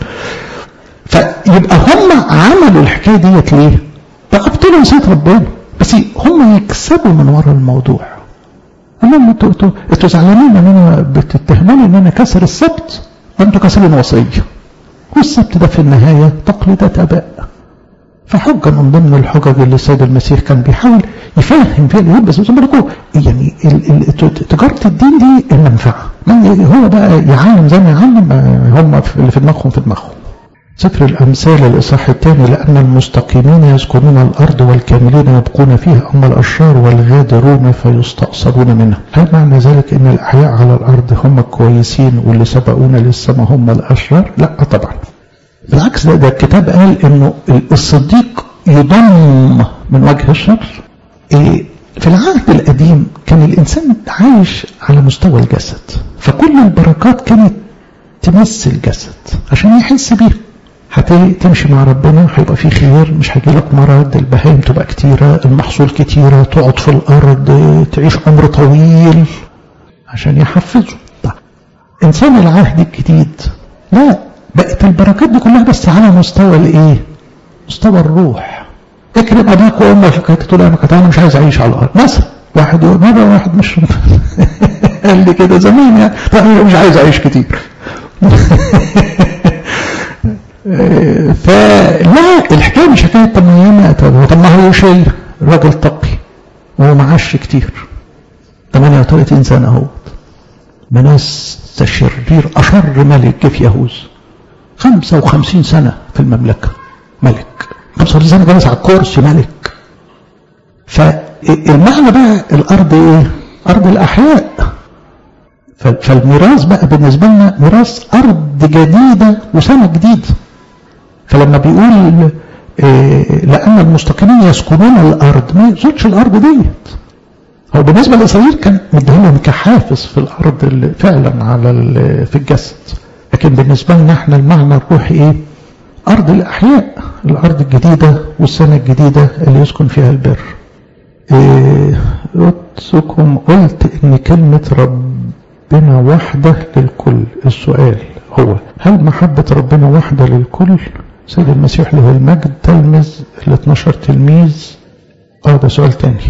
فيبقى هم عملوا الحكايه ديت ليه؟ بقى ابطلوا وصيه ربنا بس هم يكسبوا من ورا الموضوع انا انتوا انتوا انتوا زعلانين ان انا بتتهموني ان انا كسر السبت ده انتوا كسرين وصيه والسبت ده في النهايه تقليدات اباء فحجة من ضمن الحجج اللي السيد المسيح كان بيحاول يفهم فيها اليهود بس زي ما يعني تجارة الدين دي المنفعة هو بقى يعلم زي ما يعلم هم اللي في دماغهم في دماغهم سفر الأمثال الإصحاح الثاني لأن المستقيمين يسكنون الأرض والكاملين يبقون فيها أما الأشرار والغادرون فيستأصلون منها هل معنى ذلك أن الأحياء على الأرض هم الكويسين واللي سبقونا للسماء هم الأشرار لا طبعا بالعكس ده, ده الكتاب قال أنه الصديق يضم من وجه الشر إيه في العهد القديم كان الإنسان عايش على مستوى الجسد فكل البركات كانت تمس الجسد عشان يحس بيها هتمشي مع ربنا هيبقى في خير مش هيجي لك مرض البهايم تبقى كتيرة المحصول كتيرة تقعد في الأرض تعيش عمر طويل عشان يحفزه طيب. إنسان العهد الجديد لا بقت البركات دي كلها بس على مستوى الإيه؟ مستوى الروح اكرم أباك وأمك كانت تقول أنا كنت أنا مش عايز أعيش على الأرض مثلا واحد يقول مرة واحد مش قال لي كده زمان يعني طيب مش عايز أعيش كتير فلا الحكايه مش حكايه طب ما طب ما هو شيء راجل تقي وهو معاش كتير 38 سنه اهو مناس شرير اشر ملك جه في يهوذ 55 سنه في المملكه ملك 55 سنه جالس على الكرسي ملك فالمعنى بقى الارض ايه؟ ارض الاحياء فالميراث بقى بالنسبه لنا ميراث ارض جديده وسنه جديده فلما بيقول إيه لأن المستقيمين يسكنون الأرض ما يقصدش الأرض ديت هو بالنسبة لإسرائيل كان مديهم كحافز في الأرض اللي فعلا على في الجسد لكن بالنسبة لنا احنا المعنى الروحي ايه؟ أرض الأحياء الأرض الجديدة والسنة الجديدة اللي يسكن فيها البر إيه قلتكم قلت إن كلمة ربنا واحدة للكل السؤال هو هل محبة ربنا واحدة للكل سيد المسيح له المجد تلمذ ال 12 تلميذ اه ده سؤال تاني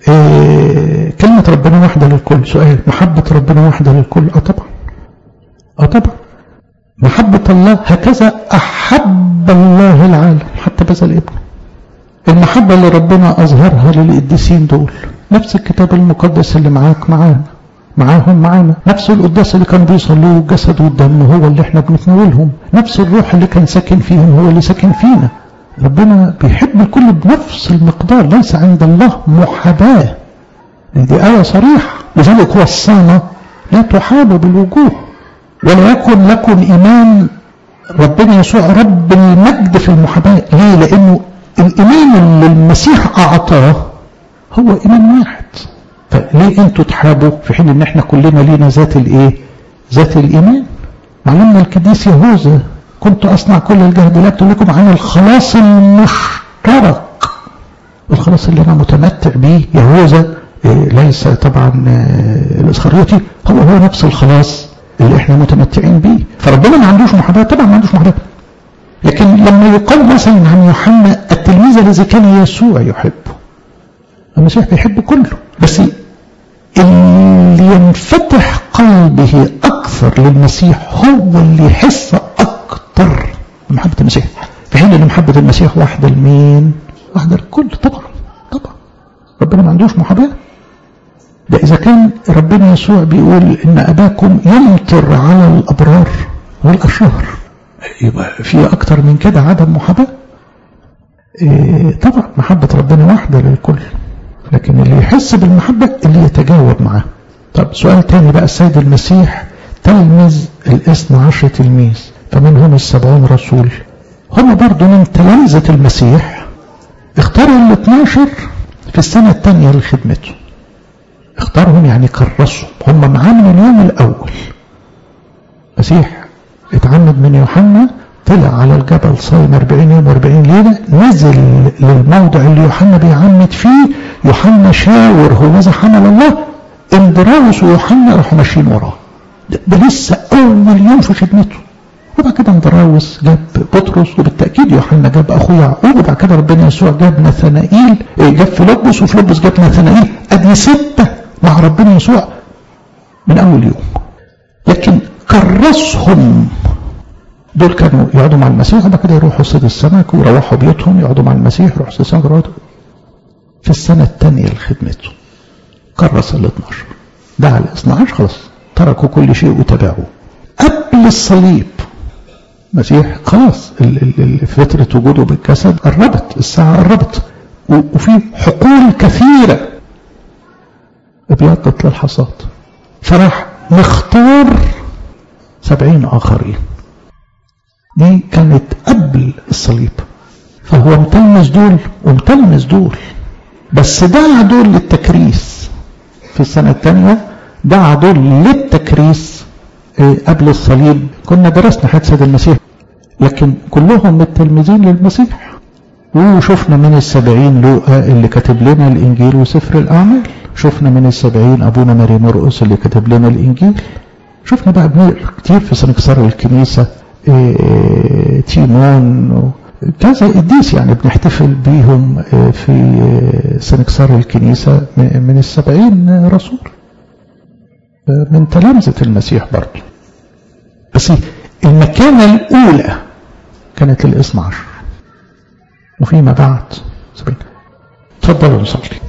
إيه كلمة ربنا واحدة للكل سؤال محبة ربنا واحدة للكل اه طبعا اه طبعا محبة الله هكذا أحب الله العالم حتى بذل ابنه المحبة اللي ربنا أظهرها للقديسين دول نفس الكتاب المقدس اللي معاك معانا معاهم معانا نفس القداس اللي كانوا بيصلوا الجسد والدم هو اللي احنا بنتناولهم نفس الروح اللي كان ساكن فيهم هو اللي ساكن فينا ربنا بيحب الكل بنفس المقدار ليس عند الله محاباة دي آية صريحة لذلك وصانا لا تحابوا بالوجوه ولا يكن لكم إيمان ربنا يسوع رب المجد في المحاباة ليه لأنه الإيمان اللي المسيح أعطاه هو إيمان واحد فليه انتوا تحابوا في حين ان احنا كلنا لينا ذات الايه ذات الايمان معلمنا القديس يهوذا كنت اصنع كل الجهد لاكتب لكم عن الخلاص المشترك الخلاص اللي انا متمتع به يهوذا إيه ليس طبعا إيه الاسخريوطي هو هو نفس الخلاص اللي احنا متمتعين به فربنا ما عندوش محاباه طبعا ما عندوش محاباه لكن لما يقال مثلا عن يوحنا التلميذ الذي كان يسوع يحبه المسيح بيحب كله بس اللي ينفتح قلبه أكثر للمسيح هو اللي يحس أكثر بمحبة المسيح في حين أن محبة المسيح واحدة لمين؟ واحدة للكل طبعا طبعا ربنا ما عندوش محاباة ده إذا كان ربنا يسوع بيقول إن أباكم يمطر على الأبرار والأشرار يبقى في أكتر من كده عدم محاباة إيه طبعا محبة ربنا واحدة للكل لكن اللي يحس بالمحبة اللي يتجاوب معاه طب سؤال تاني بقى السيد المسيح تلمذ الاثنى عشر تلميذ فمنهم السبعون رسول هم برضو من تلامذة المسيح اختاروا ال 12 في السنة الثانية لخدمته اختارهم يعني كرسوا هم معاه من اليوم الأول مسيح اتعمد من يوحنا طلع على الجبل صايم 40 يوم و40 ليلة نزل للموضع اللي يوحنا بيعمد فيه يوحنا شاور هو ماذا حمل الله اندراوس ويوحنا راحوا ماشيين وراه ده, ده لسه أول يوم في خدمته وبعد كده اندراوس جاب بطرس وبالتأكيد يوحنا جاب أخوه يعقوب وبعد كده ربنا يسوع جاب نثنائيل جاب فيلبس وفيلبس جاب نثنائيل أدي ستة مع ربنا يسوع من أول يوم لكن كرسهم دول كانوا يقعدوا مع المسيح وبعد كده يروحوا صيد السمك ويروحوا بيوتهم يقعدوا مع المسيح يروحوا صيد السمك يروحوا في السنة الثانية لخدمته كرس ال 12 دعا ال 12 خلاص تركوا كل شيء وتبعوه قبل الصليب المسيح خلاص فترة وجوده بالجسد قربت الساعة قربت وفي حقول كثيرة ابيضت للحصاد فراح مختار سبعين آخرين دي كانت قبل الصليب فهو متلمس دول ومتلمس دول بس دعا دول للتكريس في السنة الثانية دعا دول للتكريس قبل الصليب كنا درسنا حادثة المسيح لكن كلهم متلمذين للمسيح وشفنا من السبعين لوقا اللي كاتب لنا الإنجيل وسفر الأعمال شفنا من السبعين أبونا ماري مرقس اللي كتب لنا الإنجيل شفنا بقى كتير في سنكسار الكنيسة إيه تيمون كذا قديس يعني بنحتفل بيهم في سنكسار الكنيسة من السبعين رسول من تلامذة المسيح برضه بس المكانة الأولى كانت الاثنى عشر وفيما بعد سبعين تفضلوا نصلي